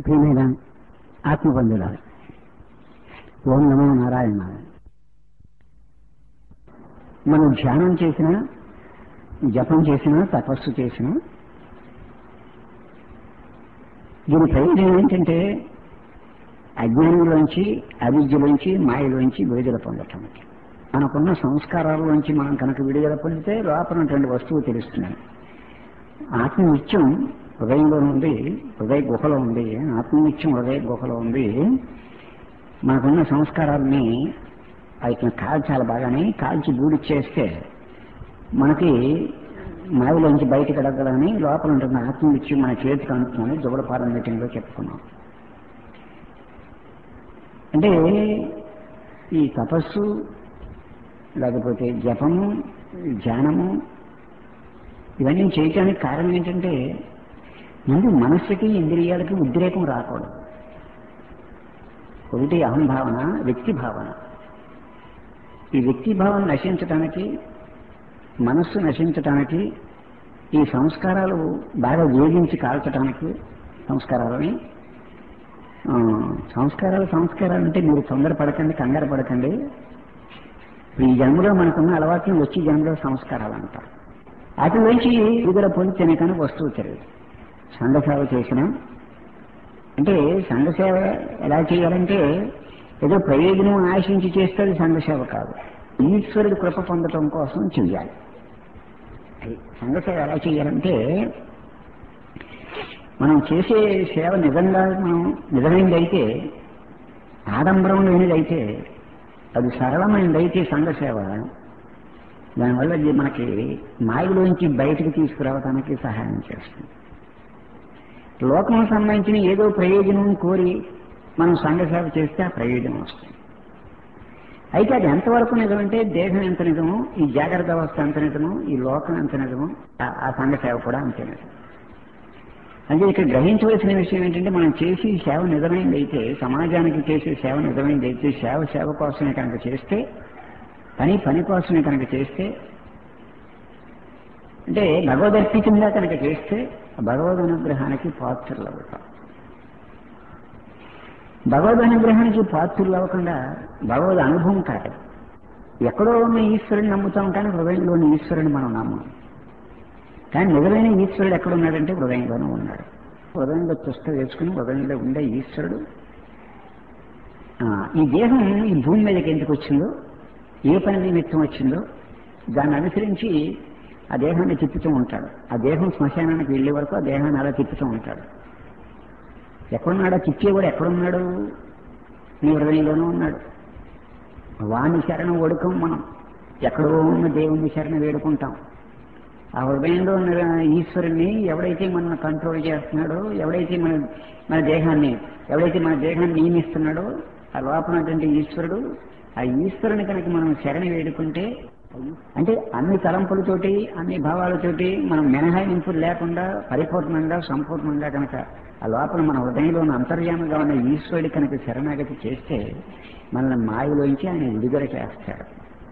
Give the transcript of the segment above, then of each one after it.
ప్రియమైన ఆత్మబంధుల ఓం నమో నారాయణ మనం ధ్యానం చేసినా జపం చేసినా తపస్సు చేసినా దీని ప్రయోజనం ఏంటంటే అజ్ఞానంలోంచి అవిద్యలోంచి మాయలోంచి విడుదల పొందటం మనకున్న సంస్కారాల్లోంచి మనం కనుక విడుదల పొందితే లోపల ఉన్నటువంటి వస్తువు తెలుస్తున్నాయి ఆత్మనిత్యం హృదయంలో ఉంది హృదయ గుహలో ఉంది ఆత్మనిత్యం హృదయ గుహలో ఉంది మనకున్న సంస్కారాలని వాటిని కాల్చాలి బాగానే కాల్చి బూడిచ్చేస్తే మనకి మాయలోంచి బయటకు ఎడగలని లోపల ఉంటున్న ఆత్మనిత్యం మన చేతికి అందుతుందని జుబడపాలన మీటింగ్లో చెప్పుకున్నాం అంటే ఈ తపస్సు లేకపోతే జపము ధ్యానము ఇవన్నీ చేయటానికి కారణం ఏంటంటే ముందు మనస్సుకి ఇంద్రియాలకి ఉద్రేకం రాకూడదు ఒకటి అహంభావన వ్యక్తి భావన ఈ వ్యక్తి భావన నశించటానికి మనస్సు నశించటానికి ఈ సంస్కారాలు బాగా వేగించి కాల్చటానికి సంస్కారాలని సంస్కారాలు సంస్కారాలు అంటే మీరు తొందరపడకండి కంగారు పడకండి ఈ జన్మలో మనకున్న అలవాట్లను వచ్చి జన్మలో సంస్కారాలు అంటారు అటు నుంచి విడుదల పొందితేనే కానీ వస్తువు తెలియదు సంఘసేవ చేసిన అంటే సంఘసేవ ఎలా చేయాలంటే ఏదో ప్రయోజనం ఆశించి చేస్తే అది సంఘసేవ కాదు ఈశ్వరుడి కృప పొందటం కోసం చెయ్యాలి సంఘసేవ ఎలా చేయాలంటే మనం చేసే సేవ నిజంగా మనం నిజమైనదైతే ఆడంబరం లేనిదైతే అది సరళమైనదైతే సంఘసేవ దానివల్ల ఇది మనకి మాయలోంచి బయటకు తీసుకురావడానికి సహాయం చేస్తుంది లోకం సంబంధించిన ఏదో ప్రయోజనం కోరి మనం సంఘసేవ చేస్తే ఆ ప్రయోజనం వస్తుంది అయితే అది ఎంతవరకు నిజమంటే దేహం ఎంత నిజమో ఈ జాగ్రత్త అవస్థ ఎంత నిజమో ఈ లోకం ఎంత నిజమో ఆ సంఘసేవ కూడా అంతే నిజం అంటే ఇక్కడ గ్రహించవలసిన విషయం ఏంటంటే మనం చేసి సేవ నిజమైంది అయితే సమాజానికి చేసే సేవ నిజమైంది అయితే సేవ సేవ కోసమే కనుక చేస్తే పని పని కోసమే కనుక చేస్తే అంటే భగవదర్పితంగా కనుక చేస్తే భగవద్ అనుగ్రహానికి పాత్రలు అవుతాం భగవద్ అనుగ్రహానికి పాత్రలు అవ్వకుండా భగవద్ అనుభవం కాదు ఎక్కడో ఉన్న ఈశ్వరుని నమ్ముతాం కానీ హృదయంలోని ఈశ్వరుని మనం నమ్మం కానీ నిజమైన ఈశ్వరుడు ఎక్కడున్నాడంటే హృదయంలోనే ఉన్నాడు హృదయంలో చుష్ట వేసుకుని హృదయంలో ఉండే ఈశ్వరుడు ఈ దేహం ఈ భూమి మీదకి ఎందుకు వచ్చిందో ఏ పని నిమిత్తం వచ్చిందో దాన్ని అనుసరించి ఆ దేహాన్ని తిప్పుతూ ఉంటాడు ఆ దేహం శ్మశానానికి వెళ్లే వరకు ఆ దేహాన్ని అలా తిప్పుతూ ఉంటాడు ఎక్కడున్నాడో తిప్పే కూడా ఎక్కడున్నాడు నీ హృదయంలోనూ ఉన్నాడు వాణి శరణ ఒడుకం మనం ఎక్కడో ఉన్న దేవుని శరణ వేడుకుంటాం ఆ హృదయంలో ఉన్న ఈశ్వరుణ్ణి ఎవడైతే మనల్ని కంట్రోల్ చేస్తున్నాడో ఎవడైతే మన మన దేహాన్ని ఎవడైతే మన దేహాన్ని నియమిస్తున్నాడో ఆ లోపలటువంటి ఈశ్వరుడు ఆ ఈశ్వరుని కనుక మనం శరణ వేడుకుంటే అంటే అన్ని తలంపులతోటి అన్ని భావాలతోటి మనం మినహాయింపులు లేకుండా పరిపూర్ణంగా సంపూర్ణంగా కనుక ఆ లోపల మన హృదయంలో అంతర్యామంగా ఉన్న ఈశ్వరుడి కనుక శరణాగతి చేస్తే మనల్ని మాయలోంచి ఆయన విడుదల చేస్తాడు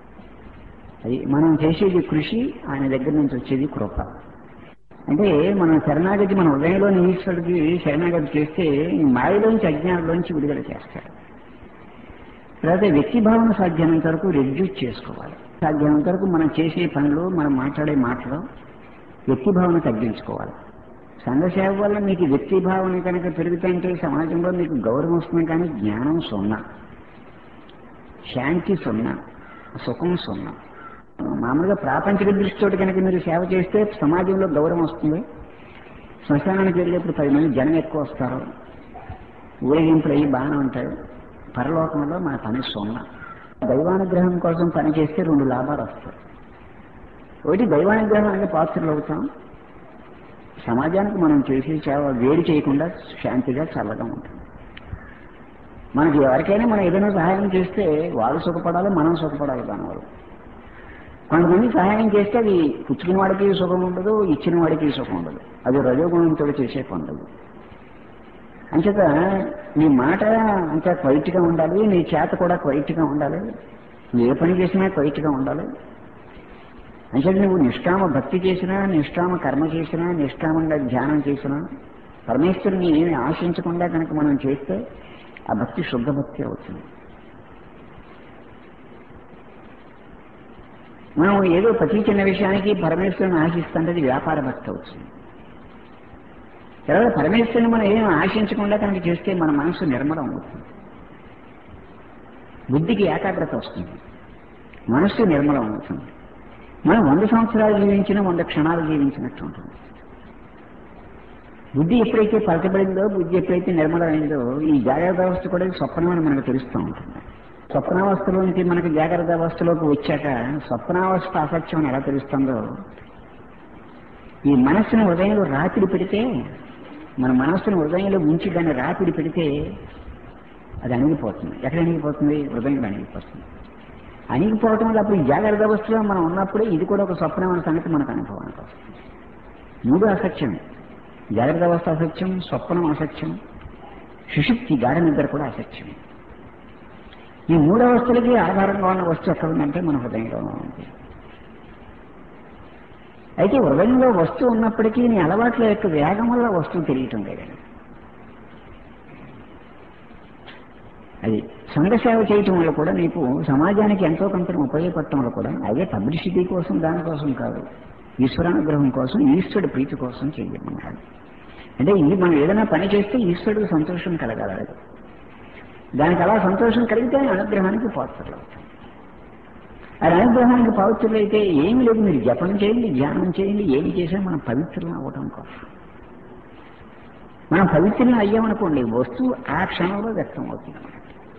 అది మనం చేసేది కృషి ఆయన దగ్గర నుంచి వచ్చేది కృప అంటే మనం శరణాగతి మన హృదయంలోని ఈశ్వరుడికి శరణాగతి చేస్తే మాయలోంచి అజ్ఞానంలోంచి విడుదల చేస్తాడు తర్వాత వ్యక్తి భావన సాధ్యమైనంత వరకు రెడ్యూస్ చేసుకోవాలి సాధ్యమైనంత వరకు మనం చేసే పనులు మనం మాట్లాడే మాటలు వ్యక్తి భావన తగ్గించుకోవాలి సంఘసేవ వల్ల మీకు వ్యక్తి భావన కనుక పెరుగుతుంటే సమాజంలో మీకు గౌరవం వస్తుంది కానీ జ్ఞానం సున్నా శాంతి సున్నా సుఖం సున్నా మామూలుగా ప్రాపంచిక దృష్టితోటి కనుక మీరు సేవ చేస్తే సమాజంలో గౌరవం వస్తుంది శ్మశానానికి వెళ్ళేప్పుడు పది మంది జనం ఎక్కువ వస్తారు ఊరేగింపులు అయ్యి బాగానే ఉంటాయి పరలోకంలో మన పని సున్నా దైవానుగ్రహం కోసం పని చేస్తే రెండు లాభాలు వస్తాయి ఒకటి దైవానుగ్రహం అంటే పాత్రలు అవుతాం సమాజానికి మనం చేసే సేవ వేడి చేయకుండా శాంతిగా చల్లగా ఉంటుంది మనకి ఎవరికైనా మనం ఏదైనా సహాయం చేస్తే వాళ్ళు సుఖపడాలి మనం సుఖపడాలి దానివల్ల కొంతమంది సహాయం చేస్తే అది పుచ్చుకున్న వాడికి సుఖం ఉండదు ఇచ్చిన వాడికి సుఖం ఉండదు అది రజోగుణంతో చేసే పనులు అంచేత నీ మాట అంత క్వైట్గా ఉండాలి నీ చేత కూడా క్వైట్గా ఉండాలి ఏ పని చేసినా క్వైట్గా ఉండాలి అంటే నువ్వు నిష్కామ భక్తి చేసినా నిష్కామ కర్మ చేసినా నిష్కామంగా ధ్యానం చేసినా పరమేశ్వరుని ఏమి ఆశించకుండా కనుక మనం చేస్తే ఆ భక్తి శుద్ధ భక్తి అవుతుంది మనం ఏదో ప్రతి చిన్న విషయానికి పరమేశ్వరుని ఆశిస్తుంటే అది వ్యాపార భక్తి అవుతుంది తర్వాత పరమేశ్వరుని మనం ఏం ఆశించకుండా కనుక చేస్తే మన మనసు నిర్మలం అవుతుంది బుద్ధికి ఏకాగ్రత వస్తుంది మనస్సు నిర్మలం అవుతుంది మనం వంద సంవత్సరాలు జీవించినా వంద క్షణాలు జీవించినట్టు ఉంటుంది బుద్ధి ఎప్పుడైతే పలకబడిందో బుద్ధి ఎప్పుడైతే నిర్మలమైందో ఈ జాగ్రత్త అవస్థ కూడా స్వప్నం అని మనకు తెలుస్తూ ఉంటుంది స్వప్నావస్థలోనికి మనకి జాగ్రత్త అవస్థలోకి వచ్చాక స్వప్నావస్థ అసత్యం అని ఎలా తెలుస్తుందో ఈ మనస్సును హృదయంలో రాపిడి పెడితే మన మనస్సును హృదయంలో ఉంచి దాన్ని రాపిడి పెడితే అది అణిగిపోతుంది ఎక్కడ అణిగిపోతుంది హృదయంలో అణిగిపోతుంది అణిగిపోవటం వల్ల అప్పుడు ఈ జాగ్రత్త అవస్థలో మనం ఉన్నప్పుడే ఇది కూడా ఒక స్వప్నం అనే సంగతి మనకు అనుభవానికి వస్తుంది మూడు అసత్యం జాగ్రత్త అవస్థ అసత్యం స్వప్నం అసత్యం సుషుప్తి గాఢ నిద్ర కూడా అసత్యం ఈ మూడు అవస్థలకి ఆధారంగా ఉన్న వస్తువు ఎక్కడ ఉందంటే మన హృదయంలో ఉంది అయితే హృదయంలో వస్తువు ఉన్నప్పటికీ నీ అలవాట్ల యొక్క వేగం వల్ల వస్తువు తెలియటం లేదండి అది సంఘసేవ చేయటం వల్ల కూడా నీకు సమాజానికి ఎంతో కొంత ఉపయోగపడటం వల్ల కూడా అదే పబ్లిసిటీ కోసం దానికోసం కాదు ఈశ్వరానుగ్రహం కోసం ఈశ్వరుడి ప్రీతి కోసం చేయమన్నాడు అంటే ఇది మనం ఏదైనా పని చేస్తే ఈశ్వరుడికి సంతోషం కలగాలి దానికి అలా సంతోషం కలిగితే అనుగ్రహానికి పాత్రలు అవుతాయి ఆ అనుగ్రహానికి పవిత్రులు అయితే ఏమి లేదు మీరు జపం చేయండి ధ్యానం చేయండి ఏమి చేసినా మనం పవిత్రులు అవ్వటం కోసం మనం పవిత్రులు అయ్యామనుకోండి వస్తువు ఆ క్షణంలో వ్యక్తం అవుతుంది అన్నమాట.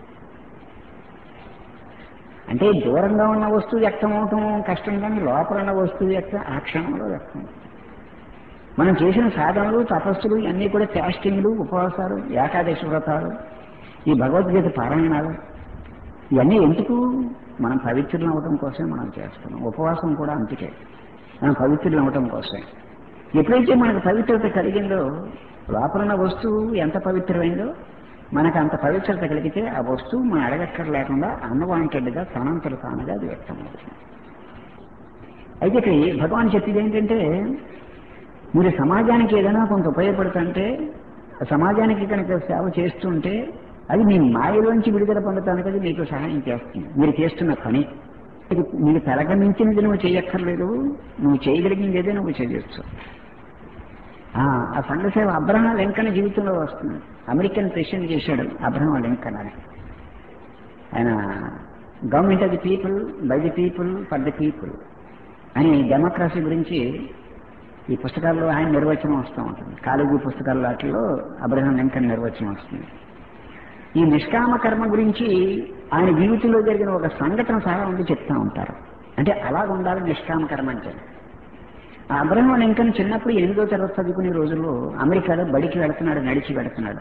అంటే దూరంగా ఉన్న వస్తువు వ్యక్తం అవటం కష్టం కానీ లోపల ఉన్న వస్తువు వ్యక్తం ఆ క్షణంలో వ్యక్తం అవుతుంది మనం చేసిన సాధనలు తపస్సులు ఇవన్నీ కూడా ఫాస్టింగ్లు ఉపవాసాలు ఏకాదశి వ్రతాలు ఈ భగవద్గీత పారాయణాలు ఇవన్నీ ఎందుకు మనం పవిత్రులు అవటం కోసమే మనం చేస్తున్నాం ఉపవాసం కూడా అందుకే మనం పవిత్రులు అవటం కోసమే ఎప్పుడైతే మనకు పవిత్రత కలిగిందో లోపల ఉన్న వస్తువు ఎంత పవిత్రమైందో మనకు అంత పవిత్రత కలిగితే ఆ వస్తువు మనం అడగక్కర్ లేకుండా అన్వాంటెడ్గా తనంతలు తానుగా అది వ్యక్తం అవుతుంది అయితే ఇక్కడ భగవాన్ చెప్పేది ఏంటంటే మీరు సమాజానికి ఏదైనా కొంత ఉపయోగపడుతుంటే ఆ సమాజానికి కనుక సేవ చేస్తుంటే అది మీ మాయలోంచి విడుదల పొందటానికి అది మీకు సహాయం చేస్తుంది మీరు చేస్తున్న పని ఇది నీకు తలగమించినది నువ్వు చేయక్కర్లేదు నువ్వు చేయగలిగింది ఏదో నువ్వు చేయొచ్చు ఆ ఆ సంఘ సేవ అబ్రహం లింకన్ జీవితంలో వస్తుంది అమెరికన్ ప్రెసిడెంట్ చేశాడు అబ్రహం లింకన్ అని ఆయన government of the people by the people for the people అని డెమోక్రసీ గురించి ఈ పుస్తకాల్లో ఆయన నిర్వచనం వస్తూ ఉంటుంది కాలేజీ పుస్తకాల వాటిలో అబ్రహం లింకన్ నిర్వచనం వస్తుంది ఈ నిష్కామ కర్మ గురించి ఆయన జీవితంలో జరిగిన ఒక సంఘటన చాలా మంది చెప్తా ఉంటారు అంటే అలాగ ఉండాలి నిష్కామ కర్మ అంటే ఆ అబ్రహం లింకన్ చిన్నప్పుడు ఎనిమిదో తరగతి చదువుకునే రోజుల్లో అమెరికాలో బడికి వెళుతున్నాడు నడిచి వెళుతున్నాడు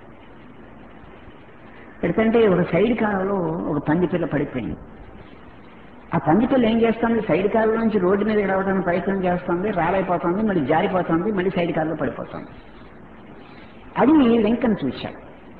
పెడుతుంటే ఒక సైడ్ కాలంలో ఒక పంది పిల్ల పడిపోయింది ఆ పంది పిల్ల ఏం చేస్తుంది సైడ్ కాలం నుంచి రోడ్డు మీదకి రావడానికి ప్రయత్నం చేస్తుంది రాలైపోతుంది మళ్ళీ జారిపోతుంది మళ్ళీ సైడ్ కాలంలో పడిపోతుంది అది లింకన్ చూశాడు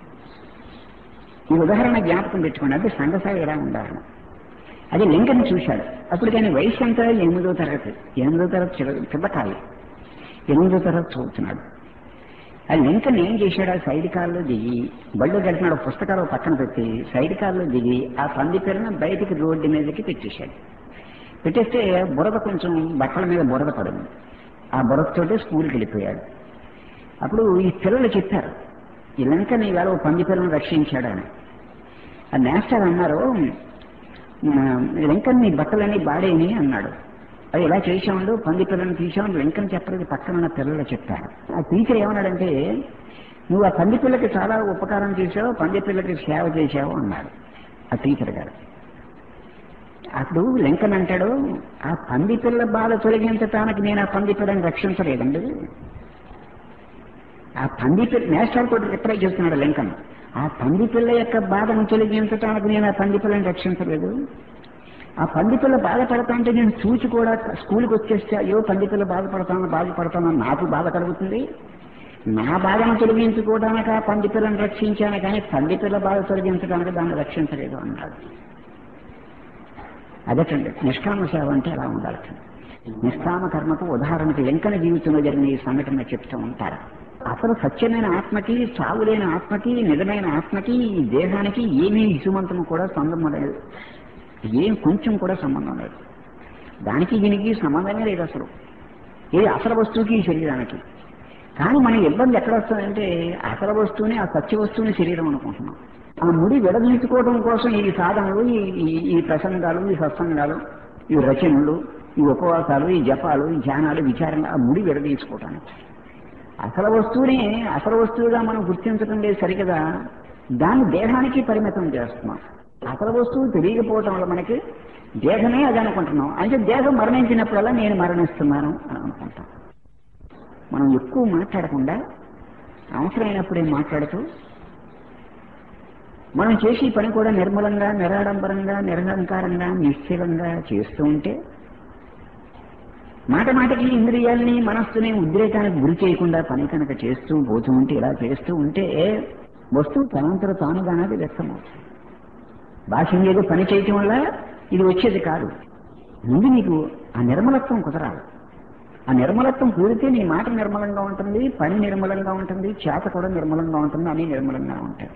ఈ ఉదాహరణ జ్ఞాపకం పెట్టుకోండి అంటే సంఘసారి ఎలా ఉండాలని అది లింకన్ చూశాడు అప్పుడు కానీ వయసు ఎంత ఎనిమిదో తరగతి ఎనిమిదో తరగతి చిన్న- పిల్లకాయలు ఎనిమిదో తరగతి చదువుతున్నాడు ఆ లింకన్ ఏం చేశాడు ఆ సైడ్ కాల్లో దిగి బళ్ళు గడిపినాడు పుస్తకాలు పక్కన పెట్టి సైడ్ కాల్లో దిగి ఆ పంది పిల్లని బయటికి రోడ్డు మీదకి పెట్టేశాడు పెట్టేస్తే బురద కొంచెం బట్టల మీద బురద పడింది ఆ బురదతోటే స్కూల్కి వెళ్ళిపోయాడు అప్పుడు ఈ పిల్లలు చెప్పారు ఈ లింకన్ ఈవేళ ఓ పంది పిల్లను రక్షించాడని ఆ నేస్టర్ అన్నారు "ఉమ్, లింకన్ నీ బట్టలన్నీ బాడేని అన్నాడు అది ఇలా చేసామండు పంది పిల్లని తీసామని లింకన్ చెప్పలేదు పక్కన ఉన్న పిల్లలు చెప్పారు ఆ టీచర్ ఏమన్నాడంటే నువ్వు ఆ పంది పిల్లకి చాలా ఉపకారం చేశావు పంది పిల్లకి సేవ చేశావు అన్నాడు ఆ టీచర్ గారు అప్పుడు లింకన్ అంటాడు ఆ పంది పిల్ల బాధ తొలగించటానికి నేను ఆ పంది పిల్లని రక్షించలేదండి ఆ పంది పిల్ల నేషనల్ కోర్టు రిప్లై చేస్తున్నాడు లింకన్ ఆ పంది పిల్ల యొక్క బాధను తొలగించడానికి నేను ఆ పంది పిల్లని రక్షించలేదు ఆ పంది పిల్ల బాధపడతా అంటే నేను చూసి కూడా స్కూల్కి వచ్చేస్తే అయ్యో పంది పిల్ల బాధపడతాను బాధపడతాను నాకు బాధ కలుగుతుంది నా బాధను తొలగించుకోవడానికి ఆ పంది పిల్లని రక్షించాను కానీ పంది పిల్ల బాధ తొలగించడానికి దాన్ని రక్షించలేదు అన్నాడు అదటండి నిష్కామ సేవ అంటే ఎలా ఉండాలి నిష్కామ కర్మకు ఉదాహరణకి లింకన జీవితంలో జరిగిన ఈ సంఘటన చెప్తూ ఉంటారు అసలు సత్యమైన ఆత్మకి చావులేని ఆత్మకి నిజమైన ఆత్మకి ఈ దేహానికి ఏమీ ఇసుమంతము కూడా సంబంధం లేదు ఏం కొంచెం కూడా సంబంధం లేదు దానికి దీనికి సంబంధమే లేదు అసలు ఏ అసలు వస్తువుకి ఈ శరీరానికి కానీ మన ఇబ్బంది ఎక్కడ వస్తుందంటే అసలు వస్తువుని ఆ సత్య వస్తువుని శరీరం అనుకుంటున్నాం ఆ ముడి విడదీసుకోవడం కోసం ఈ సాధనలు ఈ ఈ- ఈ ప్రసంగాలు ఈ సత్సంగాలు ఈ రచనలు ఈ ఉపవాసాలు ఈ జపాలు ఈ ధ్యానాలు విచారణ ఆ ముడి విడదీసుకోవటానికి అసలు వస్తువుని అసలు వస్తువుగా మనం గుర్తించడం లేదు సరికదా దాన్ని దేహానికి పరిమితం చేస్తున్నాం అసలు వస్తువు తెలియకపోవటం వల్ల మనకి దేహమే అది అనుకుంటున్నాం అంటే దేహం మరణించినప్పుడల్లా నేను మరణిస్తున్నాను అని అనుకుంటాం మనం ఎక్కువ మాట్లాడకుండా అవసరమైనప్పుడే మాట్లాడుతూ మనం చేసే పని కూడా నిర్మలంగా నిరాడంబరంగా నిరహంకారంగా నిశ్చలంగా చేస్తూ ఉంటే మాట మాటకి ఇంద్రియాలని మనస్సుని ఉద్రేకానికి గురి చేయకుండా పని కనుక చేస్తూ పోతూ ఉంటే ఇలా చేస్తూ ఉంటే వస్తువు తనంతర తానుగానది వ్యక్తమవుతుంది భాష్యం ఏదో పని చేయటం వల్ల ఇది వచ్చేది కాదు ముందు నీకు ఆ నిర్మలత్వం కుదరాలి ఆ నిర్మలత్వం కూడితే నీ మాట నిర్మలంగా ఉంటుంది పని నిర్మలంగా ఉంటుంది చేత కూడా నిర్మలంగా ఉంటుంది అన్ని నిర్మలంగా ఉంటాయి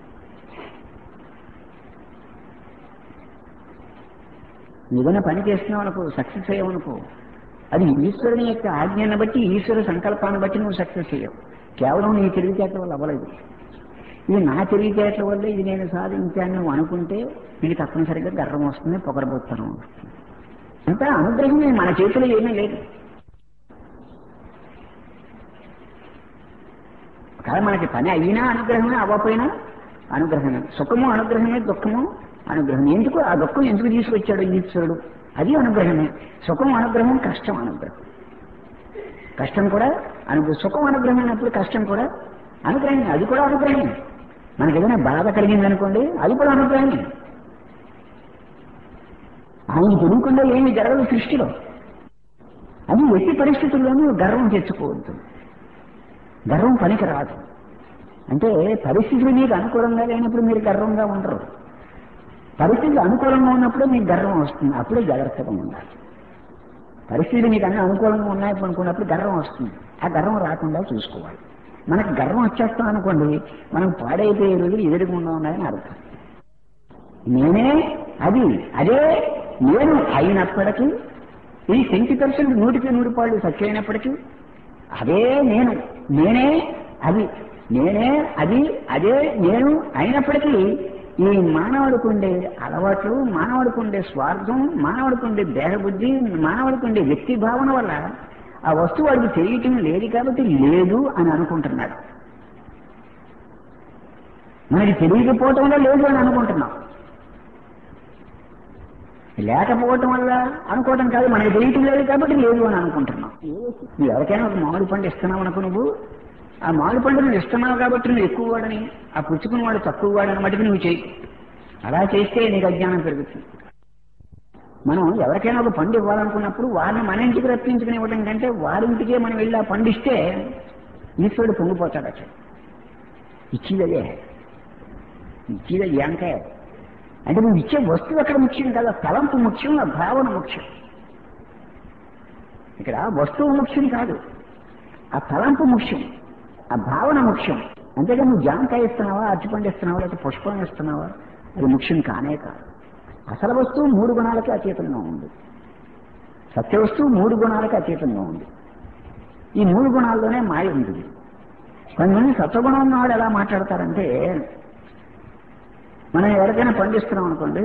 ఏదైనా పని చేస్తున్నావు అనుకో సక్సెస్ అయ్యావనుకో అది ఈశ్వరుని యొక్క ఆజ్ఞను బట్టి ఈశ్వర సంకల్పాన్ని బట్టి నువ్వు సక్సెస్ అయ్యావు కేవలం నీ తెలివితేటల వల్ల అవ్వలేదు ఇది నా తెలివితేటల వల్ల ఇది నేను సాధించాను నువ్వు అనుకుంటే నీకు తప్పనిసరిగా గర్వం వస్తుంది పొగరబోత్తనం వస్తుంది అంతా అనుగ్రహమే మన చేతిలో ఏమీ లేదు కానీ మనకి పని అయినా అనుగ్రహమే అవ్వకపోయినా అనుగ్రహమే సుఖము అనుగ్రహమే దుఃఖము అనుగ్రహం ఎందుకు ఆ దుఃఖం ఎందుకు తీసుకొచ్చాడు ఈశ్వరుడు అది అనుగ్రహమే సుఖం అనుగ్రహం కష్టం అనుగ్రహం కష్టం కూడా అనుగ్రహం సుఖం అనుగ్రహమైనప్పుడు కష్టం కూడా అనుగ్రహమే అది కూడా అనుగ్రహమే మనకి ఏదైనా బాధ కలిగింది అనుకోండి అది కూడా అనుగ్రహమే ఆయన తెలియకుండా ఏమీ జరగదు సృష్టిలో అది ఎట్టి పరిస్థితుల్లోనూ గర్వం తెచ్చుకోవద్దు గర్వం పనికి రాదు అంటే పరిస్థితులు మీకు అనుకూలంగా లేనప్పుడు మీరు గర్వంగా ఉండరు పరిస్థితులు అనుకూలంగా ఉన్నప్పుడే మీకు గర్వం వస్తుంది అప్పుడే జాగ్రత్తగా ఉండాలి పరిస్థితులు మీకు అన్ని అనుకూలంగా ఉన్నాయి అనుకున్నప్పుడు గర్వం వస్తుంది ఆ గర్వం రాకుండా చూసుకోవాలి మనకు గర్వం వచ్చేస్తాం అనుకోండి మనం పాడైపోయే రోజులు ఎదురుగుండా ఉన్నాయని అర్థం నేనే అది అదే నేను అయినప్పటికీ ఈ సెంటీ పర్సెంట్ నూటికి నూరు పాళ్ళు సత్యమైనప్పటికీ అదే నేను నేనే అది నేనే అది అదే నేను అయినప్పటికీ ఈ మానవుడికి ఉండే అలవాట్లు మానవుడికి ఉండే స్వార్థం మానవుడికి ఉండే దేహబుద్ధి మానవుడికి ఉండే వ్యక్తి భావన వల్ల ఆ వస్తువు వాడికి తెలియటం లేదు కాబట్టి లేదు అని అనుకుంటున్నాడు మనకి తెలియకపోవటంలో లేదు అని అనుకుంటున్నాం లేకపోవటం వల్ల అనుకోవటం కాదు మనకి తెలియటం లేదు కాబట్టి లేదు అని అనుకుంటున్నాం నువ్వు ఎవరికైనా ఒక మామిడి పండు ఇస్తున్నావు అనుకో నువ్వు ఆ మామిడి పండు నువ్వు ఇస్తున్నావు కాబట్టి నువ్వు ఎక్కువ వాడని ఆ పుచ్చుకున్న వాడు తక్కువ వాడని మటుకు నువ్వు చేయి అలా చేస్తే నీకు అజ్ఞానం పెరుగుతుంది మనం ఎవరికైనా ఒక పండు ఇవ్వాలనుకున్నప్పుడు వారిని మన ఇంటికి రప్పించుకుని ఇవ్వడం కంటే వారింటికే మనం వెళ్ళి ఆ పండు ఇస్తే ఈశ్వరుడు పొంగిపోతాడు అసలు ఇచ్చిదదే ఇచ్చిదది అంకాయ అంటే నువ్వు ఇచ్చే వస్తువు అక్కడ ముఖ్యం కదా తలంపు ముఖ్యం ఆ భావన ముఖ్యం ఇక్కడ వస్తువు ముఖ్యం కాదు ఆ తలంపు ముఖ్యం ఆ భావన ముఖ్యం అంతేగా నువ్వు జామకాయ ఇస్తున్నావా అరటిపండు ఇస్తున్నావా లేకపోతే పుష్పం ఇస్తున్నావా అది ముఖ్యం కానే కాదు అసలు వస్తువు మూడు గుణాలకి అతీతంగా ఉంది సత్య వస్తువు మూడు గుణాలకి అతీతంగా ఉంది ఈ మూడు గుణాల్లోనే మాయ ఉంది కొంతమంది సత్వగుణం ఉన్నవాడు ఎలా మాట్లాడతారంటే మనం ఎవరికైనా పండు ఇస్తున్నాం అనుకోండి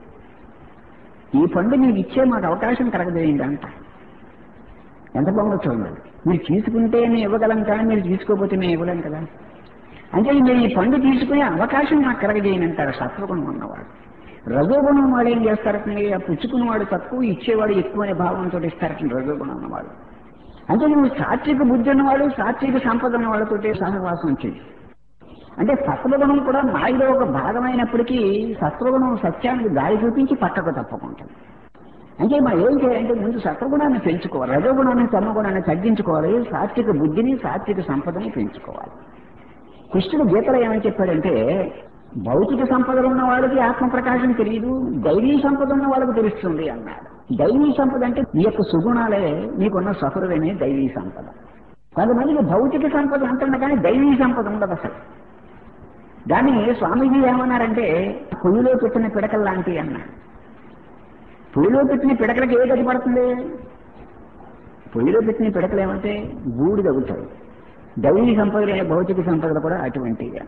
ఈ పండు మీకు ఇచ్చే మాకు అవకాశం కలగజేయండి అంట ఎంత బాగుందో చూడండి మీరు తీసుకుంటే మేము ఇవ్వగలం కానీ మీరు తీసుకోకపోతే మేము ఇవ్వలేం కదా అంటే మీరు ఈ పండు తీసుకునే అవకాశం మాకు కలగజేయని అంటారు సత్వగుణం ఉన్నవాడు రజోగుణం వాడు ఏం చేస్తారటండి ఆ పుచ్చుకున్నవాడు తక్కువ ఇచ్చేవాడు ఎక్కువ అనే భావంతో ఇస్తారటండి రజోగుణం ఉన్నవాడు అంటే నువ్వు సాత్విక బుద్ధి ఉన్నవాడు సాత్విక సంపద ఉన్న వాళ్ళతోటి సహవాసం చేయి అంటే సత్వగుణం కూడా మాయలో ఒక భాగమైనప్పటికీ సత్వగుణం సత్యానికి దారి చూపించి పక్కకు తప్పకుంటుంది అంటే మనం ఏం చేయాలంటే ముందు సత్వగుణాన్ని పెంచుకోవాలి రజోగుణాన్ని తమగుణాన్ని తగ్గించుకోవాలి సాత్విక బుద్ధిని సాత్విక సంపదని పెంచుకోవాలి కృష్ణుడు గీతలో ఏమని చెప్పాడంటే భౌతిక సంపదలు ఉన్న వాళ్ళకి ఆత్మ ప్రకాశం తెలియదు దైవీ సంపద ఉన్న వాళ్ళకి తెలుస్తుంది అన్నాడు దైవీ సంపద అంటే ఈ యొక్క సుగుణాలే నీకున్న సఫరుడనే దైవీ సంపద కొంతమందికి భౌతిక సంపద ఉంటుంది కానీ దైవీ సంపద ఉండదు అసలు దాన్ని స్వామీజీ ఏమన్నారంటే పొయ్యిలో పెట్టిన పిడకలు లాంటివి అన్నారు పొయ్యిలో పెట్టిన పిడకలకి ఏ గతి పడుతుంది పొయ్యిలో పెట్టిన పిడకలు ఏమంటే బూడి తగ్గుతాయి దైవీ సంపదలైన భౌతిక సంపదలు కూడా అటువంటివి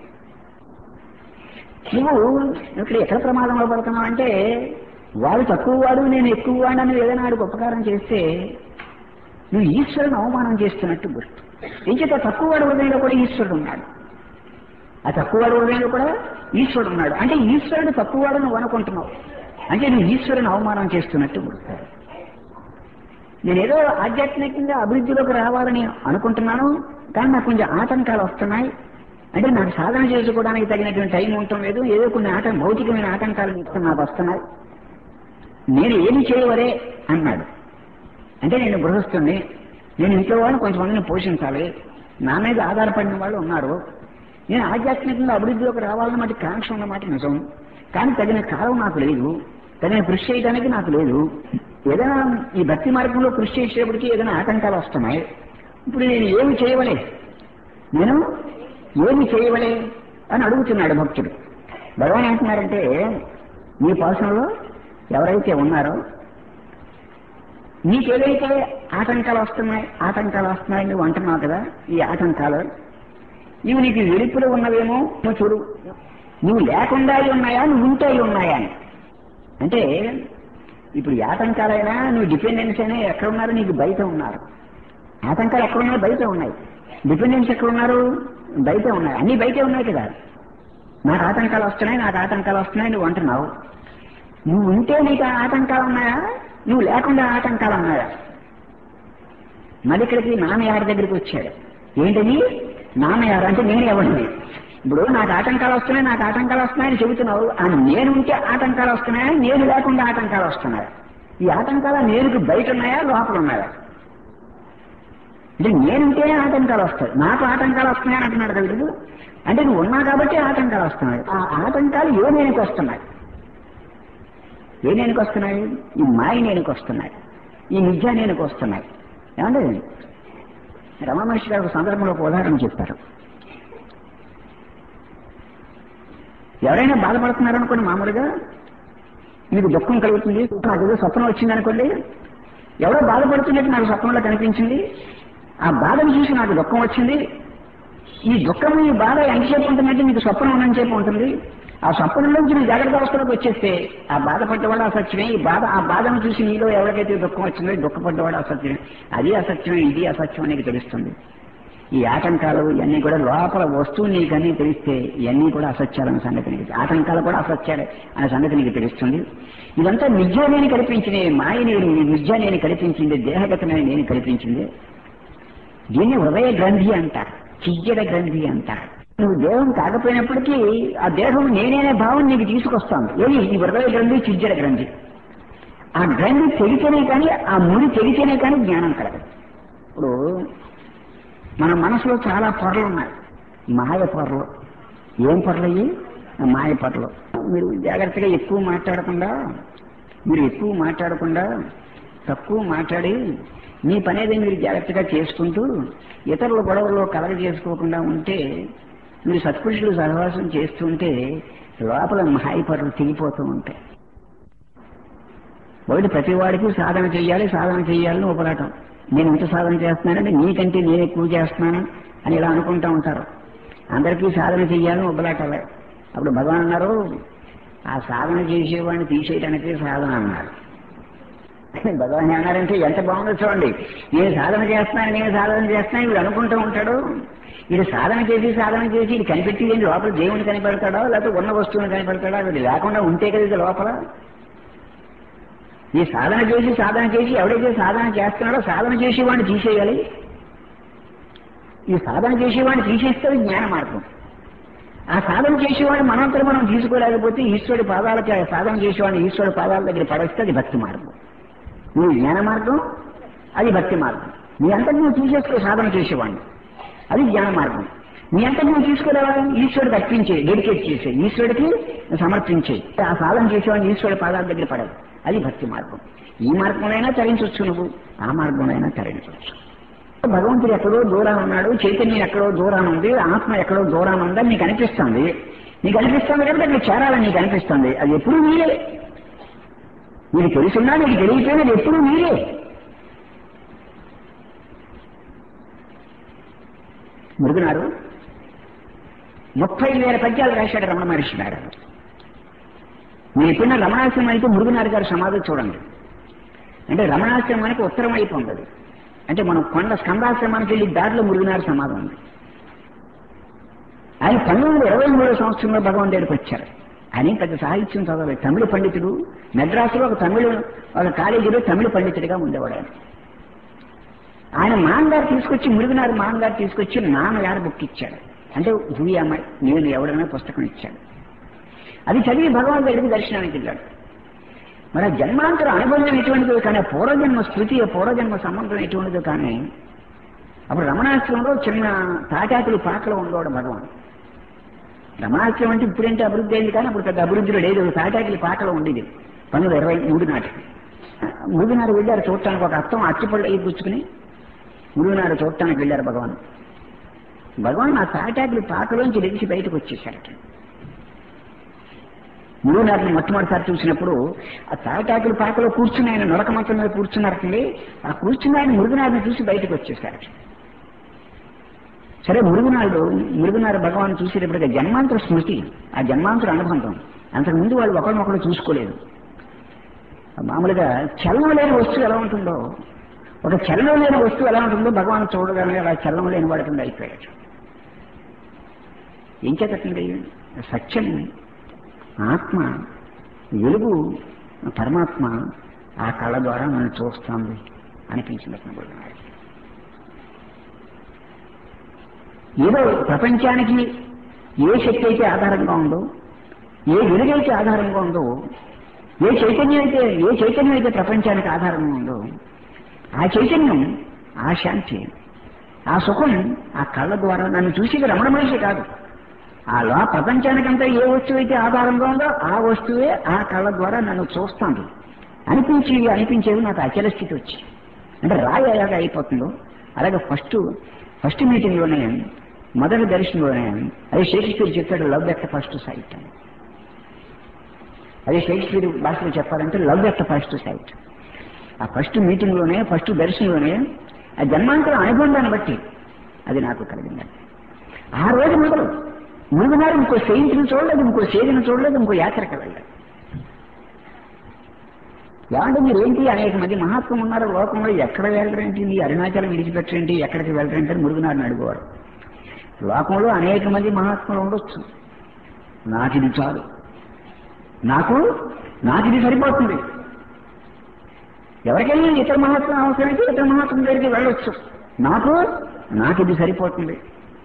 నువ్వు ఇక్కడ ఎక్కడ ప్రమాదంలో పడుతున్నావు అంటే వాడు తక్కువ వాడు నేను ఎక్కువ వాడు అని ఏదైనా వాడికి ఉపకారం చేస్తే నువ్వు ఈశ్వరుని అవమానం చేస్తున్నట్టు గుర్తు ఇంకేత తక్కువ వాడు హృదయంలో కూడా ఈశ్వరుడు ఉన్నాడు ఆ తక్కువ వాడు హృదయంలో కూడా ఈశ్వరుడు ఉన్నాడు అంటే ఈశ్వరుడు తక్కువ వాడు నువ్వు అనుకుంటున్నావు అంటే నువ్వు ఈశ్వరుని అవమానం చేస్తున్నట్టు గుర్తు నేనేదో ఆధ్యాత్మికంగా అభివృద్ధిలోకి రావాలని అనుకుంటున్నాను కానీ నాకు కొంచెం ఆటంకాలు వస్తున్నాయి అంటే నాకు సాధన చేసుకోవడానికి తగినటువంటి టైం ఉండటం లేదు ఏదో కొన్ని ఆట భౌతికమైన ఆటంకాలు నాకు వస్తున్నాయి నేను ఏమి చేయవరే అన్నాడు అంటే నేను గృహస్థుణ్ణి నేను ఇంట్లో వాళ్ళని కొంతమందిని పోషించాలి నా మీద ఆధారపడిన వాళ్ళు ఉన్నారు నేను ఆధ్యాత్మికంగా అభివృద్ధిలోకి రావాలని మాట కాంక్ష ఉన్నమాట నిజం కానీ తగిన కాలం నాకు లేదు తగిన కృషి చేయడానికి నాకు లేదు ఏదైనా ఈ భక్తి మార్గంలో కృషి చేసేప్పటికీ ఏదైనా ఆటంకాలు వస్తున్నాయి ఇప్పుడు నేను ఏమి చేయవలే నేను ఏమి చేయవలే అని అడుగుతున్నాడు భక్తుడు భగవాన్ అంటున్నారంటే మీ పాసంలో ఎవరైతే ఉన్నారో నీకేదైతే ఆటంకాలు వస్తున్నాయి ఆటంకాలు వస్తున్నాయి నువ్వు అంటున్నావు కదా ఈ ఆటంకాలు ఇవి నీకు వెలుపులు ఉన్నవేమో నువ్వు చూడు నువ్వు లేకుండా ఉన్నాయా నువ్వు ఉంటే ఉన్నాయా అని అంటే ఇప్పుడు ఈ ఆటంకాలైనా నువ్వు డిపెండెన్స్ అయినా ఎక్కడ ఉన్నారు నీకు బయట ఉన్నారు ఆటంకాలు ఎక్కడ ఉన్నాయి బయట ఉన్నాయి డిపెండెన్స్ ఎక్కడ ఉన్నారు బయట ఉన్నాయి అన్ని బయటే ఉన్నాయి కదా నాకు ఆటంకాలు వస్తున్నాయి నాకు ఆటంకాలు వస్తున్నాయి నువ్వు అంటున్నావు నువ్వు ఉంటే నీకు ఆటంకాలు ఉన్నాయా నువ్వు లేకుండా ఆటంకాలు ఉన్నాయా మళ్ళీ ఇక్కడికి నాన్నయారి దగ్గరికి వచ్చాడు ఏంటని నాన్నయారు అంటే నేను ఎవరిని ఇప్పుడు నాకు ఆటంకాలు వస్తున్నాయి నాకు ఆటంకాలు వస్తున్నాయని చెబుతున్నావు ఆ నేను ఉంటే ఆటంకాలు వస్తున్నాయా నేను లేకుండా ఆటంకాలు వస్తున్నాయా ఈ ఆటంకాలు నేనుకు బయట ఉన్నాయా లోపల ఉన్నాయా అంటే నేనుంటేనే ఆటంకాలు వస్తాయి నాకు ఆటంకాలు వస్తున్నాయని అంటున్నాడు కదా వీడు అంటే నువ్వు ఉన్నా కాబట్టి ఆటంకాలు వస్తున్నాయి ఆ ఆటంకాలు ఏ నేనుకు వస్తున్నాయి ఏ నేనుకు వస్తున్నాయి ఈ మాయ నేనుకు వస్తున్నాయి ఈ నిజ నేనుకు వస్తున్నాయి ఏమంటే రమమహర్షి గారు ఒక సందర్భంలో ఒక ఉదాహరణ చెప్పారు ఎవరైనా బాధపడుతున్నారనుకోండి మామూలుగా మీకు దుఃఖం కలుగుతుంది నాకు ఏదో స్వప్నం వచ్చింది అనుకోండి ఎవరో బాధపడుతున్నట్టు నాకు స్వప్నంలో కనిపించింది ఆ బాధను చూసి నాకు దుఃఖం వచ్చింది ఈ దుఃఖం ఈ బాధ ఎంతసేపు ఉంటుందంటే మీకు స్వప్నం ఉన్నంతసేపు ఉంటుంది ఆ స్వప్నం నుంచి మీరు జాగ్రత్త అవస్థలోకి వచ్చేస్తే ఆ బాధపడ్డవాడు అసత్యమే ఈ బాధ ఆ బాధను చూసి నీలో ఎవరికైతే దుఃఖం వచ్చిందో ఈ దుఃఖపడ్డవాడు అసత్యమే అది అసత్యమే ఇది అసత్యం అనేది తెలుస్తుంది ఈ ఆటంకాలు ఇవన్నీ కూడా లోపల వస్తువు నీకన్నీ తెలిస్తే ఇవన్నీ కూడా అసత్యాలన్న సంగతి నీకు ఆటంకాలు కూడా అసత్యాలే అనే సంగతి నీకు తెలుస్తుంది ఇదంతా నిజ నేను కల్పించింది మాయ నేను ఈ నిజ నేను కల్పించింది దేహగతమైన నేను కల్పించింది దీన్ని హృదయ గ్రంథి అంటారు చిజ్జడ గ్రంథి అంటారు నువ్వు దేహం కాకపోయినప్పటికీ ఆ దేహం నేనేనే భావం నీకు తీసుకొస్తాను ఏది ఈ హృదయ గ్రంథి చిజ్జడ గ్రంథి ఆ గ్రంథి తెగితేనే కానీ ఆ ముడి తెగితేనే కానీ జ్ఞానం కలగదు ఇప్పుడు మన మనసులో చాలా పొరలు ఉన్నాయి మాయ పొరలు ఏం పొరలు అయ్యి మాయ పొరలు మీరు జాగ్రత్తగా ఎక్కువ మాట్లాడకుండా మీరు ఎక్కువ మాట్లాడకుండా తక్కువ మాట్లాడి మీ పనేది మీరు జాగ్రత్తగా చేసుకుంటూ ఇతరుల గొడవల్లో కలగ చేసుకోకుండా ఉంటే మీరు సత్పురుషులు సహవాసం చేస్తుంటే లోపల మాయ పొరలు తెగిపోతూ ఉంటాయి ఒకటి ప్రతి వాడికి సాధన చెయ్యాలి సాధన చెయ్యాలని ఉపరాటం నేను ఇంత సాధన చేస్తున్నానంటే నీకంటే నేను ఎక్కువ చేస్తున్నాను అని ఇలా అనుకుంటా ఉంటారు అందరికీ సాధన చెయ్యాలని ఉపలాటాలే అప్పుడు భగవాన్ అన్నారు ఆ సాధన చేసేవాడిని తీసేయడానికి సాధన అన్నారు భగవాన్ ఏమన్నారంటే ఎంత బాగుందో చూడండి నేను సాధన చేస్తున్నాను నేను సాధన చేస్తున్నాను వీడు అనుకుంటూ ఉంటాడు వీడు సాధన చేసి సాధన చేసి ఇది కనిపెట్టి ఏంటి లోపల దేవుని కనిపెడతాడో లేకపోతే ఉన్న వస్తువుని కనిపెడతాడో వీడు లేకుండా ఉంటే కదా ఇది లోపల ఈ సాధన చేసి సాధన చేసి ఎవడైతే సాధన చేస్తున్నాడో సాధన చేసేవాడిని తీసేయాలి ఈ సాధన చేసేవాడిని తీసేస్తే జ్ఞాన మార్గం ఆ సాధన చేసేవాడిని మనంతరం మనం తీసుకోలేకపోతే ఈశ్వరుడి పాదాలకి ఆ సాధన చేసేవాడిని ఈశ్వరుడి పాదాల దగ్గర పడేస్తే అది భక్తి మార్గం నీ జ్ఞాన మార్గం అది భక్తి మార్గం నీ అంతటి నువ్వు తీసేసుకో సాధన చేసేవాడిని అది జ్ఞాన మార్గం నీ అంతటి నువ్వు తీసుకోలేవా ఈశ్వరుడికి అర్పించే డెడికేట్ చేసే ఈశ్వరుడికి సమర్పించే ఆ సాధన చేసేవాడిని ఈశ్వరుడి పాదాల దగ్గర పడదు అది భక్తి మార్గం ఈ మార్గంలోనైనా తరించవచ్చు నువ్వు ఆ మార్గంలోనైనా తరించవచ్చు భగవంతుడు ఎక్కడో దూరాన ఉన్నాడు చైతన్యం ఎక్కడో దూరాన ఉంది ఆత్మ ఎక్కడో దూరాన ఉందని నీకు అనిపిస్తుంది నీకు అనిపిస్తుంది కాబట్టి నీకు చేరాలని నీకు అనిపిస్తుంది అది ఎప్పుడు మీరే నీకు తెలుసున్నా నీకు తెలియకపోయినా అది ఎప్పుడు మీరే మురుగునారు ముప్పై వేల పద్యాలు రాశాడు రమణ మహర్షి గారు మీరు ఎప్పుడైనా రమణాశ్రమం అయితే మురుగునారు గారు సమాధి చూడండి అంటే రమణాశ్రమానికి ఉత్తరం వైపు ఉండదు అంటే మనం కొండ స్కందాశ్రమానికి వెళ్ళి దారిలో మురుగునారు సమాధం ఉంది ఆయన పంతొమ్మిది వందల ఇరవై మూడో సంవత్సరంలో భగవాన్ దగ్గరికి వచ్చారు ఆయన ఏం పెద్ద సాహిత్యం చదవలేదు తమిళ పండితుడు మెడ్రాసులో ఒక తమిళ ఒక కాలేజీలో తమిళ పండితుడిగా ఉండేవాడు ఆయన ఆయన మాంగారు తీసుకొచ్చి మురుగునారు మాంగారు తీసుకొచ్చి నాన్నగారు బుక్ ఇచ్చాడు అంటే భూమి అమ్మాయి నేను ఎవడైనా పుస్తకం ఇచ్చాడు అది చదివి భగవాన్ దగ్గరికి దర్శనానికి వెళ్ళాడు మరి ఆ జన్మాంతర అనుబంధం ఎటువంటిదో కానీ ఆ పూర్వజన్మ స్మృతి ఆ పూర్వజన్మ సంబంధం ఎటువంటిదో కానీ అప్పుడు రమణాశ్రమంలో చిన్న తాటాకులు పాకలో ఉండేవాడు భగవాన్ రమణాశ్రమం అంటే ఇప్పుడంటే అభివృద్ధి అయింది కానీ అప్పుడు పెద్ద అభివృద్ధిలో లేదు తాటాకులు పాకలో ఉండేది పంతొమ్మిది ఇరవై మూడు నాటికి మురుగునారు వెళ్ళారు చూడటానికి ఒక అర్థం అచ్చిపళ్ళు అయ్యి పుచ్చుకుని మురుగునారు చూడటానికి వెళ్ళారు భగవాన్ భగవాన్ ఆ తాటాకులు పాకలోంచి లెగిసి బయటకు వచ్చేసారట మురుగునారిని మొట్టమొదటిసారి చూసినప్పుడు ఆ తాటాకులు పాకలో కూర్చుని ఆయన నొలక మంచం మీద కూర్చున్నారటండి ఆ కూర్చుని ఆయన మురుగునారిని చూసి బయటకు వచ్చేసారట సరే మురుగునాడు మురుగునారు భగవాన్ చూసేటప్పటికి జన్మాంతర స్మృతి ఆ జన్మాంతర అనుబంధం అంతకుముందు వాళ్ళు ఒకరినొకరు చూసుకోలేదు మామూలుగా చలనం లేని వస్తువు ఎలా ఉంటుందో ఒక చలనం లేని వస్తువు ఎలా ఉంటుందో భగవాన్ చూడగానే అలా చలనం లేని వాడి కింద అయిపోయాడు ఏం చేతండి సత్యం ఆత్మ వెలుగు పరమాత్మ ఆ కళ్ళ ద్వారా మనం చూస్తుంది అనిపించింది అతను గురుగారు ఏదో ప్రపంచానికి ఏ శక్తి అయితే ఆధారంగా ఉందో ఏ వెలుగైతే ఆధారంగా ఉందో ఏ చైతన్యం అయితే ఏ చైతన్యం అయితే ప్రపంచానికి ఆధారంగా ఉందో ఆ చైతన్యం ఆ శాంతి ఆ సుఖం ఆ కళ్ళ ద్వారా నన్ను చూసేది రమణ మనిషి కాదు ఆ లో ప్రపంచానికంతా ఏ వస్తువు అయితే ఆధారంగా ఉందో ఆ వస్తువే ఆ కళ్ళ ద్వారా నన్ను చూస్తాను అనిపించి అనిపించేవి నాకు అచల స్థితి వచ్చి అంటే రాయి ఎలాగ అయిపోతుందో అలాగే ఫస్ట్ ఫస్ట్ మీటింగ్లోనే మొదటి దర్శనంలోనే అదే షేక్స్పియర్ చెప్పాడు లవ్ ఎట్ ఫస్ట్ సైట్ అని అదే షేక్స్పియర్ భాషలో చెప్పాలంటే లవ్ ఎట్ ఫస్ట్ సైట్ ఆ ఫస్ట్ మీటింగ్లోనే ఫస్ట్ దర్శనంలోనే ఆ జన్మాంతరం అనుబంధాన్ని బట్టి అది నాకు కలిగింది ఆ రోజు మొదలు ముందున్నారు ఇంకో సెయింట్ని చూడలేదు ఇంకో సేదిని చూడలేదు ఇంకో యాత్రకు వెళ్ళలేదు ఏమంటే మీరు ఏంటి అనేక మంది మహాత్ములు ఉన్నారు లోకంలో ఎక్కడ వెళ్ళరేంటి ఈ అరుణాచలం విడిచిపెట్టేంటి ఎక్కడికి వెళ్ళరేంటి అని మురుగునారిని అడుగువారు లోకంలో అనేక మంది మహాత్ములు ఉండొచ్చు నాకు ఇది చాలు నాకు నాకు ఇది సరిపోతుంది ఎవరికైనా ఇతర మహాత్మ అవసరమైతే ఇతర మహాత్మ దగ్గరికి వెళ్ళొచ్చు నాకు నాకు ఇది సరిపోతుంది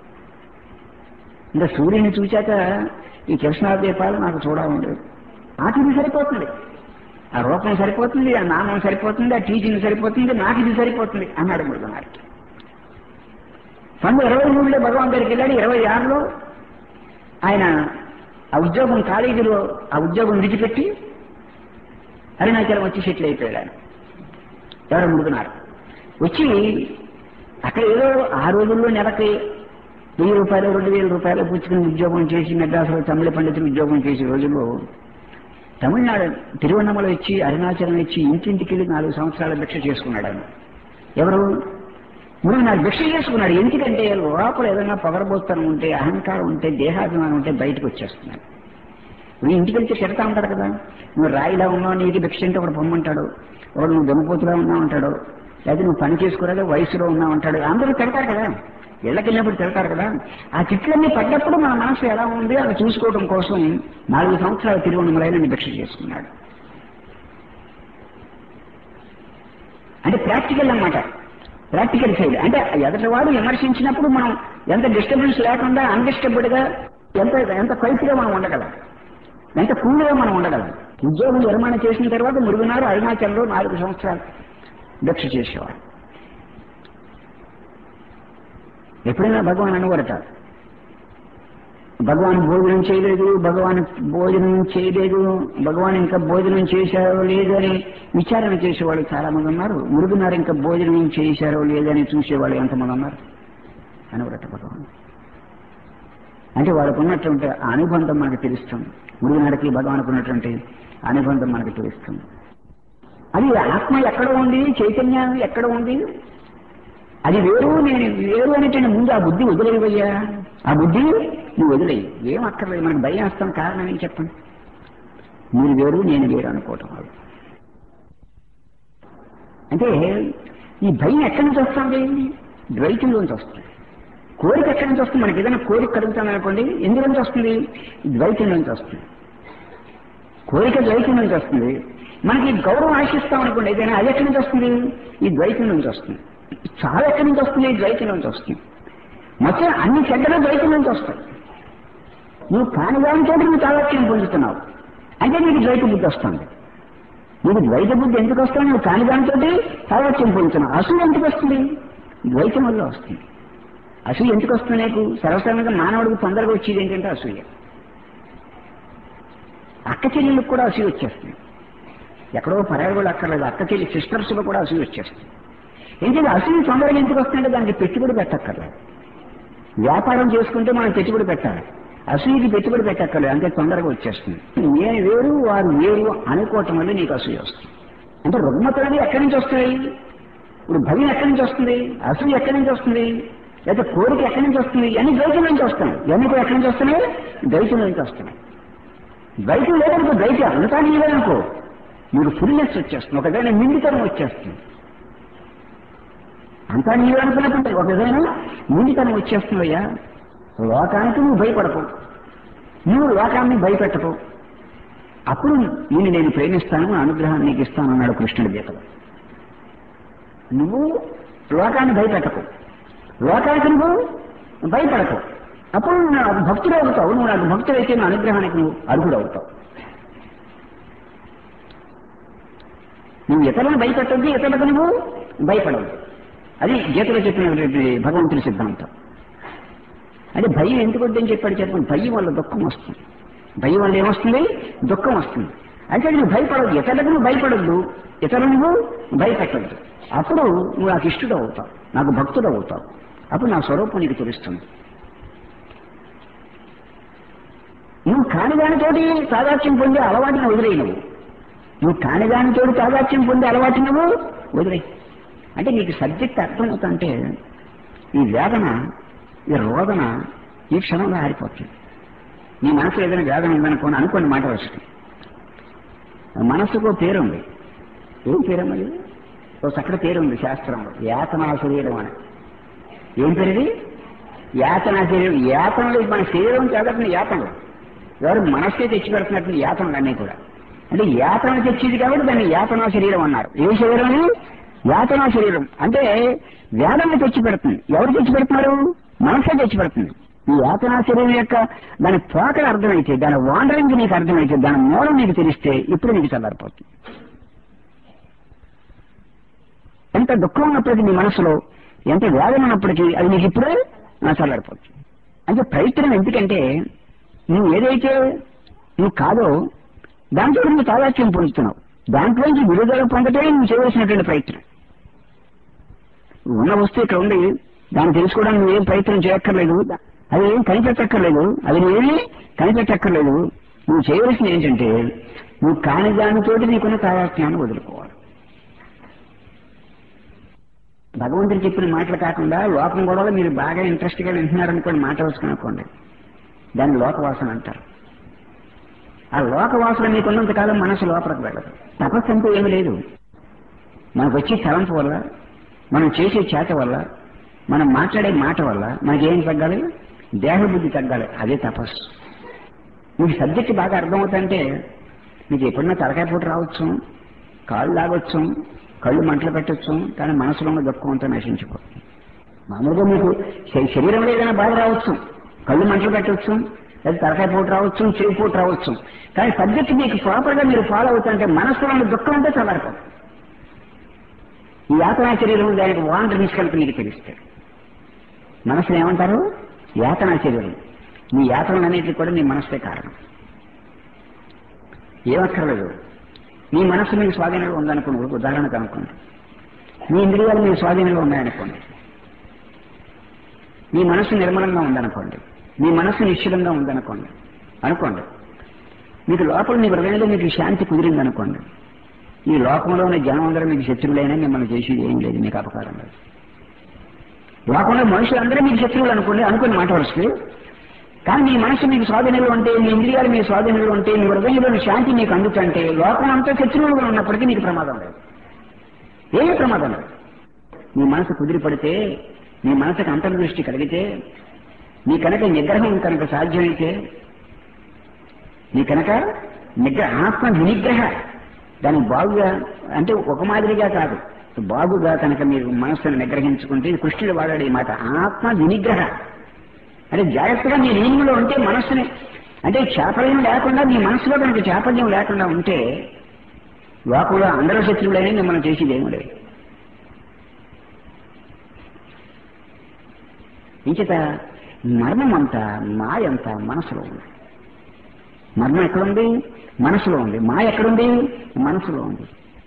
ఇంకా సూర్యుని చూశాక ఈ కృష్ణాదీపాలు నాకు చూడాలండి నాకు ఇది సరిపోతుంది ఆ రూపం సరిపోతుంది ఆ నామం సరిపోతుంది ఆ టీచింగ్ సరిపోతుంది నాకు ఇది సరిపోతుంది అన్నాడు మృగనారికి పంతొమ్మిది ఇరవై మూడులో భగవాన్ దగ్గరికి వెళ్ళాడు ఇరవై ఆరులో ఆయన ఆ ఉద్యోగం కాలేజీలో ఆ ఉద్యోగం విడిచిపెట్టి అరుణాచలం వచ్చి సెటిల్ అయిపోయాడు ఆయన ఎవరు ముడుగున్నారు వచ్చి అక్కడ ఏదో ఆ రోజుల్లో నెలకి వెయ్యి రూపాయలు రెండు వేల రూపాయలు పుచ్చుకుని ఉద్యోగం చేసి మెడ్రాసులో తమిళ పండితులు ఉద్యోగం చేసే రోజుల్లో తమిళనాడు తిరువన్నమల ఇచ్చి అరుణాచలం ఇచ్చి ఇంటింటికి వెళ్ళి నాలుగు సంవత్సరాల భిక్ష చేసుకున్నాడు ఆయన ఎవరు మనం నాకు భిక్ష చేసుకున్నాడు ఎందుకంటే లోపల ఏదైనా పొగరబోత్తనం ఉంటే అహంకారం ఉంటే దేహాభిమానం ఉంటే బయటకు వచ్చేస్తున్నాడు నువ్వు ఇంటికి వెళ్తే తిడతా ఉంటారు కదా నువ్వు రాయిలా ఉన్నావు నీకు భిక్ష అంటే ఒకడు పొమ్మంటాడు ఒకడు నువ్వు దునపోతులా ఉన్నావు అంటాడు లేదా నువ్వు పని చేసుకోరాదు వయసులో ఉన్నావు అంటాడు అందరూ తిడతారు కదా ఇళ్ళకి వెళ్ళినప్పుడు తిడతారు కదా ఆ తిట్లన్నీ పడ్డప్పుడు మన మనసు ఎలా ఉంది అది చూసుకోవడం కోసం నాలుగు సంవత్సరాల తిరువన్నమలైన భిక్ష చేసుకున్నాడు అంటే ప్రాక్టికల్ అన్నమాట ప్రాక్టికల్ సైడ్ అంటే ఎదటివాడు విమర్శించినప్పుడు మనం ఎంత డిస్టర్బెన్స్ లేకుండా అన్డిస్టర్బ్డ్ గా ఎంత ఎంత క్వైట్గా మనం ఉండగలం ఎంత కూల్గా మనం ఉండగలం ఉద్యోగం విరమణ చేసిన తర్వాత మురుగునారు అరుణాచల్లో నాలుగు సంవత్సరాలు భిక్ష చేసేవాడు ఎప్పుడైనా భగవాన్ అనువరట భగవాన్ భోజనం చేయలేదు భగవాన్ భోజనం చేయలేదు భగవాన్ ఇంకా భోజనం చేశారో లేదని విచారణ చేసేవాళ్ళు చాలా మంది ఉన్నారు మురుగున్నారు ఇంకా భోజనం చేశారో లేదని చూసేవాళ్ళు ఎంతమంది ఉన్నారు అనువ్రత భగవాన్ అంటే వాళ్ళకు ఉన్నటువంటి ఆ అనుబంధం మనకు తెలుస్తుంది మురుగునాడికి భగవానికి ఉన్నటువంటి అనుబంధం మనకు తెలుస్తుంది అది ఆత్మ ఎక్కడ ఉంది చైతన్యం ఎక్కడ ఉంది అది వేరు నేను వేరు అనేటువంటి ముందు ఆ బుద్ధి వదిలేవయ్యా ఆ బుద్ధి నువ్వు వదిలేయి ఏం అక్కర్లేదు మనకు భయం వస్తాం కారణం ఏం చెప్పండి మీరు వేరు నేను వేరు అనుకోవటం అది అంటే ఈ భయం ఎక్కడి నుంచి వస్తుంది ద్వైతంలోంచి వస్తుంది కోరిక ఎక్కడి నుంచి వస్తుంది మనకి ఏదైనా కోరిక కలుగుతుంది అనుకోండి ఎందులో నుంచి వస్తుంది ద్వైతం నుంచి వస్తుంది కోరిక ద్వైతం నుంచి వస్తుంది మనకి గౌరవం ఆశిస్తాం అనుకోండి ఏదైనా అది ఎక్కడి నుంచి వస్తుంది ఈ ద్వైతం నుంచి వస్తుంది చాలా ఎక్కడి నుంచి వస్తుంది ఈ ద్వైతం నుంచి వస్తుంది మొత్తం అన్ని చెడ్డలు ద్వైతం నుంచి వస్తాయి నువ్వు కానిదాని చోట నువ్వు తాలక్ష్యం పొందుతున్నావు అంటే నీకు ద్వైత బుద్ధి వస్తుంది నీకు ద్వైత బుద్ధి ఎందుకు వస్తుంది నువ్వు కానిదానితో తాలక్ష్యం పొందుతున్నావు అసలు ఎందుకు వస్తుంది ద్వైతం వల్ల వస్తుంది అసూయ ఎందుకు వస్తుంది నీకు సర్వసాధారణంగా మానవుడికి తొందరగా వచ్చేది ఏంటంటే అసూయ అక్క చెల్లెళ్ళకి కూడా అసూయ వచ్చేస్తుంది ఎక్కడో పరాయి కూడా అక్కర్లేదు అక్క చెల్లి సిస్టర్స్లో కూడా అసూయ వచ్చేస్తుంది ఎందుకంటే అసూయ తొందరగా ఎందుకు వస్తుందంటే దానికి పెట్టుబడి పెట్టక్కర్లేదు వ్యాపారం చేసుకుంటే మనం పెట్టుబడి పెట్టాలి అసూయకి పెట్టుబడి పెట్టక్కర్లేదు అంతే తొందరగా వచ్చేస్తుంది నేను వేరు వారు వేరు అనుకోవటం వల్ల నీకు అసూయ వస్తుంది అంటే రుగ్మతలు ఎక్కడి నుంచి వస్తాయి ఇప్పుడు భయం ఎక్కడి నుంచి వస్తుంది అసూయ ఎక్కడి నుంచి వస్తుంది లేదా కోరిక ఎక్కడి నుంచి వస్తుంది అన్ని ద్వైతం నుంచి వస్తాయి ఇవన్నీ కూడా ఎక్కడి నుంచి వస్తున్నాయి ద్వైతం నుంచి వస్తున్నాయి ద్వైతం లేదనుకో ద్వైతం అంతా నీవేననుకో మీకు ఫుల్నెస్ వచ్చేస్తుంది ఒక విధమైన నిండితనం వచ్చేస్తుంది అంతా నీవే అనుకున్నప్పుడు ఒక విధమైన నిండితనం వచ్చేస్తుందయ్యా లోకానికి నువ్వు భయపడకు నువ్వు లోకాన్ని భయపెట్టకు అప్పుడు నేను నేను ప్రేమిస్తాను అనుగ్రహాన్ని నీకు ఇస్తాను అన్నాడు కృష్ణుడి గీతలో నువ్వు లోకాన్ని భయపెట్టకు లోకానికి నువ్వు భయపడకు అప్పుడు నువ్వు నాకు భక్తుడు అవుతావు నువ్వు నాకు భక్తుడైతే నా అనుగ్రహానికి నువ్వు అర్హుడు అవుతావు నువ్వు ఇతరులను భయపెట్టద్దు ఇతరులకు నువ్వు భయపడవద్దు అది గీతలో చెప్పినటువంటి భగవంతుని సిద్ధాంతం అంటే భయం ఎందుకు వద్దని చెప్పాడు చెప్పండి భయం వల్ల దుఃఖం వస్తుంది భయం వల్ల ఏమొస్తుంది దుఃఖం వస్తుంది అంటే నువ్వు భయపడవద్దు ఇతరులకు నువ్వు భయపడద్దు ఇతరులు నువ్వు భయపెట్టద్దు అప్పుడు నువ్వు నాకు ఇష్టడు అవుతావు నాకు భక్తుడు అవుతావు అప్పుడు నా స్వరూపం నీకు తెలుస్తుంది నువ్వు కాని దానితోటి సాదాత్యం పొందే అలవాటుని వదిలేయి నువ్వు నువ్వు కాని దానితోటి సాదాత్యం పొందే అలవాటు నువ్వు వదిలేయి అంటే నీకు సబ్జెక్ట్ అర్థమవుతుంటే ఈ వేదన ఈ రోదన ఈ క్షణంలో ఆరిపోతుంది నీ మనసులో ఏదైనా వేదన ఉందనుకోని అనుకోని మాట వస్తుంది మనసుకు పేరుంది ఏం పేరమ్మది ఓ చక్కటి పేరుంది శాస్త్రంలో యాతనా శరీరం అని ఏం పేరు ఇది యాతనా శరీరం యాతనలు మన శరీరం చేదట్టిన యాతనలు ఎవరు మనస్సే తెచ్చి పెడుతున్నట్టు యాతనలు అన్నీ కూడా అంటే యాతన తెచ్చేది కాబట్టి దాన్ని యాతనా శరీరం అన్నారు ఏ శరీరం అది యాతనా శరీరం అంటే వేదన తెచ్చి పెడుతుంది ఎవరు తెచ్చి పెడుతున్నారు మనసే తెచ్చి పెడుతుంది ఈ యాతనా శరీరం యొక్క దాని తోకలు అర్థమైతే దాని వాండరింగ్ నీకు అర్థమైతే దాని మూలం నీకు తెలిస్తే ఇప్పుడు నీకు చల్లారిపోతుంది ఎంత దుఃఖం ఉన్నప్పటికీ నీ మనసులో ఎంత వేదన ఉన్నప్పటికీ అది నీకు ఇప్పుడే నా చల్లారిపోతుంది అంటే ప్రయత్నం ఎందుకంటే నువ్వు ఏదైతే నువ్వు కాదో దాంట్లో నువ్వు తాదాత్యం పొందుతున్నావు దాంట్లోంచి విడుదల పొందటమే నువ్వు చేయవలసినటువంటి ప్రయత్నం ఉన్న వస్తువు ఇక్కడ ఉంది దాన్ని తెలుసుకోవడానికి నువ్వేం ప్రయత్నం చేయక్కర్లేదు అది ఏం కనిపెట్టక్కర్లేదు అది నువ్వేమీ కనిపెట్టక్కర్లేదు నువ్వు చేయవలసింది ఏంటంటే నువ్వు కాని దానితోటి నీకున్న తాదాత్మ్యాన్ని వదులుకోవాలి భగవంతుడు చెప్పిన మాటలు కాకుండా లోకం గొడవలు మీరు బాగా ఇంట్రెస్ట్ గా వింటున్నారనుకోండి మాట వేసుకునుకోండి దాన్ని లోకవాసన అంటారు ఆ లోకవాసన మీకున్నంత కాలం మనసు లోపలికి వెళ్ళదు తపస్సు అంటూ ఏమీ లేదు మనకు వచ్చే తలంపు వల్ల మనం చేసే చేత వల్ల మనం మాట్లాడే మాట వల్ల మనకేం తగ్గాలి దేహబుద్ధి తగ్గాలి అదే తపస్సు మీకు సబ్జెక్ట్ బాగా అర్థమవుతుంటే మీకు ఎప్పుడన్నా తలకాయ పూట రావచ్చు కాళ్ళు లాగొచ్చు కళ్ళు మంటలు పెట్టచ్చు కానీ మనసులో ఉన్న దుఃఖం అంతా నశించిపోతుంది మామూలుగా మీకు శ- శరీరంలో ఏదైనా బాధ రావచ్చు కళ్ళు మంటలు పెట్టవచ్చు లేదా తలకాయ పూట రావచ్చు చెవి పూట రావచ్చు కానీ సబ్జెక్ట్ మీకు ప్రాపర్ గా మీరు ఫాలో అవుతుంటే మనసులో ఉన్న దుఃఖం అంతా చల్లారిపోతుంది ఈ యాతనా శరీరం దానికి వాండరింగ్స్ కలిపి మీకు తెలిస్తే మనసుని ఏమంటారు యాతనా శరీరం నీ యాత్రలన్నిటికీ కూడా నీ మనస్సే కారణం ఏమక్కర్లేదు నీ మనస్సు మీకు స్వాధీనంలో ఉందనుకోండి ఒక ఉదాహరణకు అనుకోండి మీ ఇంద్రియాలు మీ స్వాధీనంలో ఉన్నాయనుకోండి మీ మనస్సు నిర్మలంగా ఉందనుకోండి మీ మనస్సు నిశ్చలంగా ఉందనుకోండి అనుకోండి మీకు లోపల మీ హృదయంలో మీకు శాంతి కుదిరిందనుకోండి ఈ లోకంలో ఉన్న జనం అందరూ మీకు శత్రువులైనా మిమ్మల్ని చేసేది ఏం లేదు మీకు అపకారం లేదు లోకంలో మనుషులందరూ మీకు శత్రువులు అనుకోండి అనుకుని మాట వరుసకి కానీ మీ మనసు మీకు స్వాధీనంలో ఉంటే మీ ఇంద్రియాలు మీ స్వాధీనంలో ఉంటే మీ హృదయంలోని శాంతి మీకు అందుతుంటే లోకం అంతా శత్రువులుగా ఉన్నప్పటికీ మీకు ప్రమాదం లేదు ఏమీ ప్రమాదం లేదు మీ మనసు కుదిరిపడితే మీ మనసుకు అంతర్దృష్టి కలిగితే మీ కనుక నిగ్రహం కనుక సాధ్యమైతే మీ కనుక నిగ్రహ ఆత్మ వినిగ్రహ దాని బాగుగా అంటే ఒక మాదిరిగా కాదు బాగుగా కనుక మీరు మనస్సును నిగ్రహించుకుంటే ఇది కృష్ణుడు వాడాడు ఈ మాట ఆత్మ వినిగ్రహ అంటే జాగ్రత్తగా మీ నియమంలో ఉంటే మనస్సుని అంటే చాపల్యం లేకుండా మీ మనసులో కనుక చాపల్యం లేకుండా ఉంటే లోకంలో అందరూ శత్రువులైనా మిమ్మల్ని చేసేది ఏమి లేదు ఇంచేత మర్మం అంతా మాయంతా మనసులో ఉంది మర్మం ఎక్కడుంది మనసులో ఉంది మాయ ఎక్కడుంది మనసులో ఉంది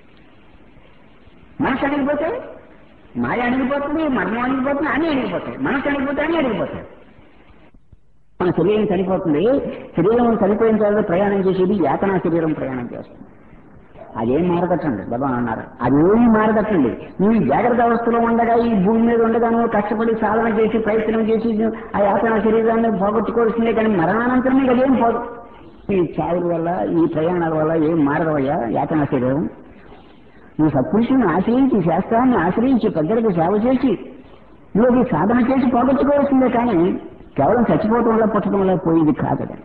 మనసు అణిగిపోతే మాయ అణిగిపోతుంది మర్మం అణిగిపోతుంది అని అణిగిపోతాయి మనసు అణిగిపోతే అని అణిగిపోతాయి మన శరీరం చనిపోతుంది శరీరం చనిపోయిన తర్వాత ప్రయాణం చేసేది యాతనా శరీరం ప్రయాణం చేస్తుంది అదేం మారదట్టండి భగవాన్ అన్నారు అదేమి మారదట్టండి నువ్వు ఈ జాగ్రత్త అవస్థలో ఉండగా ఈ భూమి మీద ఉండగా నువ్వు కష్టపడి సాధన చేసి ప్రయత్నం చేసి ఆ యాతన శరీరాన్ని పోగొట్టుకోవాల్సిందే కానీ మరణానంతరం నీకు అదేం పోదు ఈ చావుల వల్ల ఈ ప్రయాణాల వల్ల ఏం మారదవయ్యా యాతన శరీరం నువ్వు సత్పురుషుని ఆశ్రయించి శాస్త్రాన్ని ఆశ్రయించి పెద్దలకు సేవ చేసి నువ్వు ఈ సాధన చేసి పోగొట్టుకోవాల్సిందే కానీ కేవలం చచ్చిపోవటం వల్ల పుట్టడం వల్ల పోయింది కాదు అది.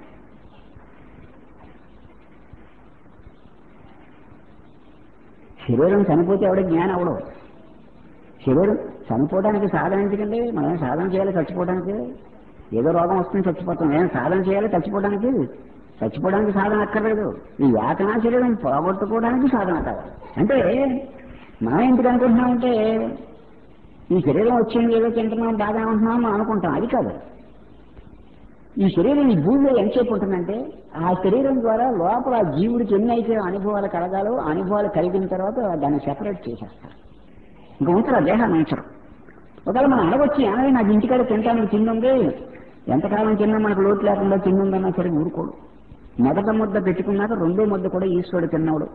శరీరం చనిపోతే ఎవడ జ్ఞానం అవడం శరీరం చనిపోవడానికి సాధన ఎందుకంటే మనం ఏం సాధన చేయాలి చచ్చిపోవడానికి ఏదో రోగం వస్తుంది చచ్చిపోతాం ఏం సాధన చేయాలి చచ్చిపోవడానికి చచ్చిపోవడానికి సాధన అక్కర్లేదు ఈ యాతనా శరీరం పోగొట్టుకోవడానికి సాధన కావాలి అంటే మనం ఎందుకు అనుకుంటున్నామంటే ఈ శరీరం వచ్చింది ఏదో తింటున్నాం బాగా ఉంటున్నాం అని అనుకుంటాం అది కాదు ఈ శరీరం ఈ భూమిలో ఎంతసేపు ఉంటుందంటే ఆ శరీరం ద్వారా లోపల ఆ జీవుడికి ఎన్ని అయితే అనుభవాలు కలగాలో ఆ అనుభవాలు కలిగిన తర్వాత దాన్ని సెపరేట్ చేసేస్తారు ఇంకా ఉంచరు ఆ దేహాన్ని ఉంచరు ఒకవేళ మనం అడగొచ్చి ఏమైనా నాకు ఇంటికాడ తినడానికి తిన్నుంది ఎంతకాలం తిన్నా మనకు లోటు లేకుండా తిన్నుందన్నా సరే ఊరుకోడు మొదట ముద్ద పెట్టుకున్నాక రెండో ముద్ద కూడా ఈశ్వరుడు తిన్నాడు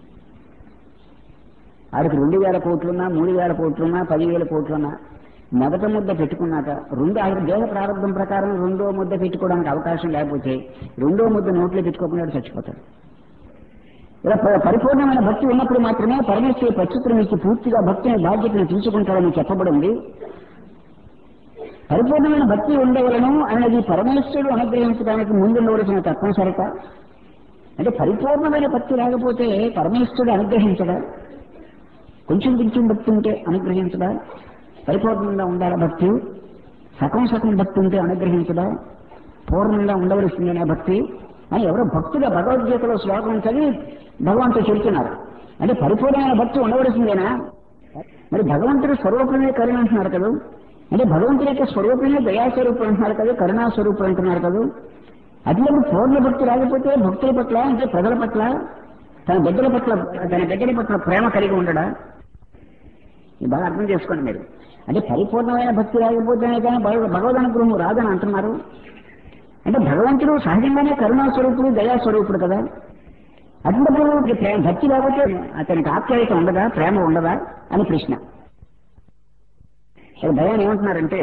ఆడికి రెండు వేల కోట్లున్నా మూడు వేల కోట్లున్నా పదివేల కోట్లున్నా మొదట ముద్ద పెట్టుకున్నాక రెండు ఆయన దేహ ప్రారంభం ప్రకారం రెండో ముద్ద పెట్టుకోవడానికి అవకాశం లేకపోతే రెండో ముద్ద నోట్లో పెట్టుకోకుండా వాడు చచ్చిపోతాడు ఇలా ప- పరిపూర్ణమైన భక్తి ఉన్నప్పుడు మాత్రమే పరమేశ్వరి ప్రత్యుత్తరం ఇచ్చి పూర్తిగా భక్తిని బాధ్యతను తీసుకుంటాడని చెప్పబడింది పరిపూర్ణమైన భక్తి ఉండవలను అనేది పరమేశ్వరుడు అనుగ్రహించడానికి ముందు ఉండవలసిన తప్పనిసరిత అంటే పరిపూర్ణమైన భక్తి లేకపోతే పరమేశ్వరుడు అనుగ్రహించడా కొంచెం కొంచెం భక్తి ఉంటే అనుగ్రహించడా పరిపూర్ణంగా ఉండాలా భక్తి సగం సగం భక్తి ఉంటే అనుగ్రహించడా పూర్ణంగా ఉండవలసిందేనా భక్తి అని ఎవరో భక్తుగా భగవద్గీతలో శ్లోకం చదివి భగవంతుడు చెబుతున్నారు అంటే పరిపూర్ణమైన భక్తి ఉండవలసిందేనా మరి భగవంతుడు స్వరూపమే కరుణ అంటున్నారు కదా అంటే భగవంతుడి యొక్క స్వరూపమే దయాస్వరూపం అంటున్నారు కదా కరుణా స్వరూపం అంటున్నారు కదా అట్లప్పుడు పూర్ణ భక్తి రాకపోతే భక్తుల పట్ల అంటే ప్రజల పట్ల తన బిడ్డల పట్ల తన బిడ్డల పట్ల ప్రేమ కలిగి ఉండడా ఇది బాగా అర్థం చేసుకోండి మీరు అంటే పరిపూర్ణమైన భక్తి రాకపోతేనే కానీ భగవ- భగవద్ అనుగ్రహం రాదని అంటున్నారు అంటే భగవంతుడు సహజంగానే కరుణా స్వరూపుడు దయా స్వరూపుడు కదా అటువంటిప్పుడు ఇప్పుడు ప్రేమ భక్తి లేకపోతే అతనికి ఆప్యాయత ఉండదా ప్రేమ ఉండదా అని ప్రశ్న ఇక్కడ భయాన్ని ఏమంటున్నారంటే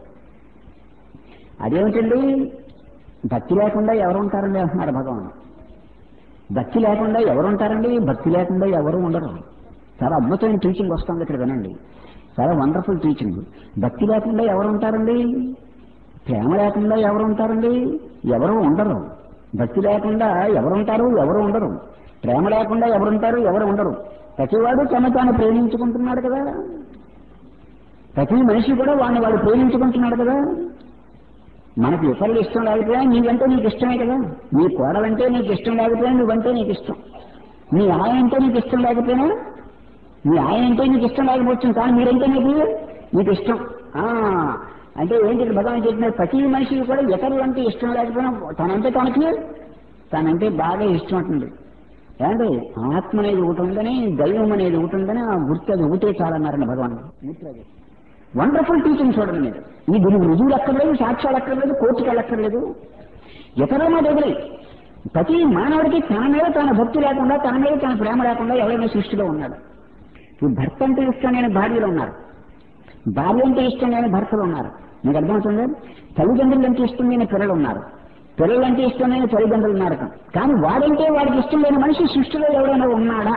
అదేమిటండి భక్తి లేకుండా ఎవరు ఉంటారండి అంటున్నారు భగవాన్ భక్తి లేకుండా ఎవరు ఉంటారండి భక్తి లేకుండా ఎవరు ఉండరు చాలా అద్భుతమైన టీచింగ్ వస్తుంది ఇక్కడ వినండి చాలా వండర్ఫుల్ టీచింగ్ భక్తి లేకుండా ఎవరు ఉంటారండి ప్రేమ లేకుండా ఎవరు ఉంటారండి ఎవరు ఉండరు భక్తి లేకుండా ఎవరు ఉంటారు ఎవరు ఉండరు ప్రేమ లేకుండా ఎవరుంటారు ఎవరు ఉండరు ప్రతివాడు తమ తాను ప్రేమించుకుంటున్నాడు కదా ప్రతి మనిషి కూడా వాడిని వాడు ప్రేమించుకుంటున్నాడు కదా మనకి ఇతరులు ఇష్టం లేకపోయినా నీవంటే నీకు ఇష్టమే కదా నీ కోడలంటే నీకు ఇష్టం లేకపోయినా నువ్వంటే నీకు ఇష్టం నీ ఆయన అంటే నీకు ఇష్టం లేకపోయినా నీ ఆయన అంటే నీకు ఇష్టం లేకపోవచ్చు కానీ మీరంటే నీకు నీకు ఇష్టం ఆ అంటే ఏంటి భగవాన్ చెప్పిన ప్రతి మనిషికి కూడా ఇతరులు అంటే ఇష్టం లేకపోయినా తనంటే తనకి తనంటే బాగా ఇష్టం ఉంటుంది ఏమంటే ఆత్మ అనేది ఒకటి ఉందని దైవం అనేది ఒకటి ఉందని ఆ గుర్తు అది ఒకటే చాలన్నారండి భగవాన్ వండర్ఫుల్ టీచింగ్ చూడండి మీరు ఈ దీనికి రుజువులు అక్కర్లేదు సాక్ష్యాలు అక్కర్లేదు కోర్టుకి వెళ్ళక్కర్లేదు ఇతరుల మాట వదిలే ప్రతి మానవుడికి తన మీద తన భక్తి లేకుండా తన మీద తన ప్రేమ లేకుండా ఎవరైనా సృష్టిలో ఉన్నాడు ఈ భర్త అంటే ఇష్టం లేని భార్యలు ఉన్నారు భార్య అంటే ఇష్టం లేని భర్తలు ఉన్నారు మీకు అర్థమవుతుంది తల్లిదండ్రులు అంటే ఇష్టం లేని పిల్లలు ఉన్నారు పిల్లలు అంటే ఇష్టం లేని తల్లిదండ్రులు ఉన్నారు కానీ వాడంటే వాడికి ఇష్టం లేని మనిషి సృష్టిలో ఎవరైనా ఉన్నాడా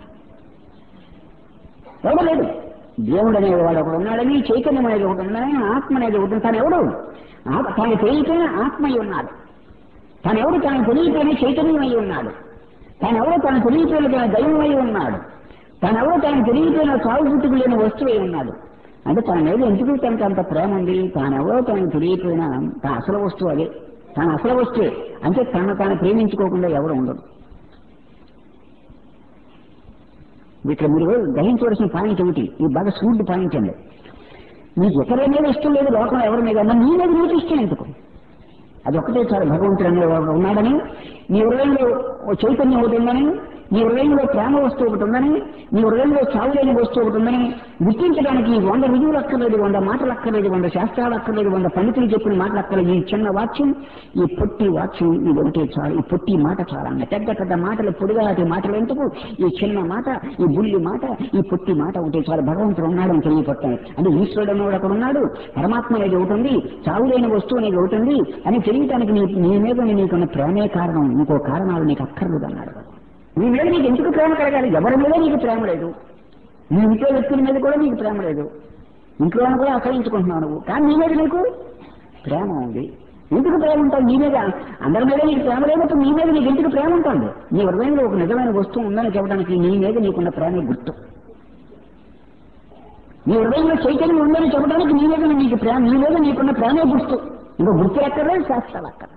ఎవడు లేదు దేవుడు అనేది వాడు ఒకడు ఉన్నాడని చైతన్యం అనేది ఒకటి ఉందని ఆత్మ అనేది ఒకటి ఉంది. తను ఎవడు ఆ- తనకు తెలియకపోయిన ఆత్మ అయి ఉన్నాడు తను ఎవడు తనకు తెలియకపోయిన చైతన్యం అయి ఉన్నాడు తను ఎవడు తనకు తెలియకపోయిన తన దైవం అయి ఉన్నాడు తను ఎవడు తనకు తెలియకపోయిన సాగు పుట్టుకు లేని వస్తువు అయి ఉన్నాడు అంటే తన మీద ఎందుకు తనకు అంత ప్రేమ ఉంది తానెవరో తనకు తెలియకపోయినా తన అసలు వస్తువు అదే తన అసలు వస్తువే అంటే తను తాను ప్రేమించుకోకుండా ఎవరు ఉండదు ఇక్కడ మీరు గ్రహించవలసిన పాయింట్ ఒకటి ఇది బాగా సూడ్ పాయింట్ అండి మీకు ఎవరి మీద ఇష్టం లేదు లోకం ఎవరి మీద మరి నీ మీద నీకు ఇష్టం ఎందుకు అది ఒకటే చాలు భగవంతుడు అనే వాడు ఉన్నాడని నీ హృదయంలో ఓ చైతన్యం ఒకటి ఉందని నీ హృదయంలో ప్రేమ వస్తువు ఒకటి ఉందని నీ హృదయంలో చావులేని వస్తువు ఒకటి ఉందని గుర్తించడానికి వంద రుజువులు అక్కర్లేదు వంద మాటలు అక్కర్లేదు వంద శాస్త్రాలు అక్కర్లేదు వంద పండితులు చెప్పిన మాటలు అక్కర్లేదు ఈ చిన్న వాక్యం ఈ పొట్టి వాక్యం ఇది ఒకటే చాలు ఈ పొట్టి మాట చాలన్న పెద్ద పెద్ద మాటలు పొడిగాటి మాటలు ఎందుకు ఈ చిన్న మాట ఈ బుల్లి మాట ఈ పొట్టి మాట ఒకటే చాలు భగవంతుడు ఉన్నాడని తెలియపడతాను అంటే ఈశ్వరుడు అనేవాడు అక్కడ ఉన్నాడు పరమాత్మ అనేది ఒకటి ఉంది చావులేని వస్తువు అనేది ఒకటి ఉంది అని తెలియటానికి నీ నీ మీద నీకున్న ప్రేమే కారణం ఇంకో కారణాలు నీకు అక్కర్లేదు అన్నాడు నీ మీద నీకు ఎందుకు ప్రేమ కలగాలి ఎవరి మీద నీకు ప్రేమ లేదు నీ ఇంట్లో వ్యక్తుల మీద కూడా నీకు ప్రేమ లేదు ఇంట్లో వాళ్ళని కూడా ఆశ్రయించుకుంటున్నావు నువ్వు కానీ నీ మీద నీకు ప్రేమ ఉంది ఎందుకు ప్రేమ ఉంటుంది నీ మీద అందరి మీద నీకు ప్రేమ లేకపోతే నీ మీద నీకు ఎందుకు ప్రేమ ఉంటుంది నీ హృదయంలో ఒక నిజమైన వస్తువు ఉందని చెప్పడానికి నీ మీద నీకున్న ప్రేమ గుర్తు నీ హృదయంలో చైతన్యం ఉందని చెప్పడానికి నీ మీద నీకు ప్రేమ నీ మీద నీకున్న ప్రేమే గుర్తు ఇంకా గుర్తు ఎక్కర్లేదు శాస్త్రాలు అక్కర్లేదు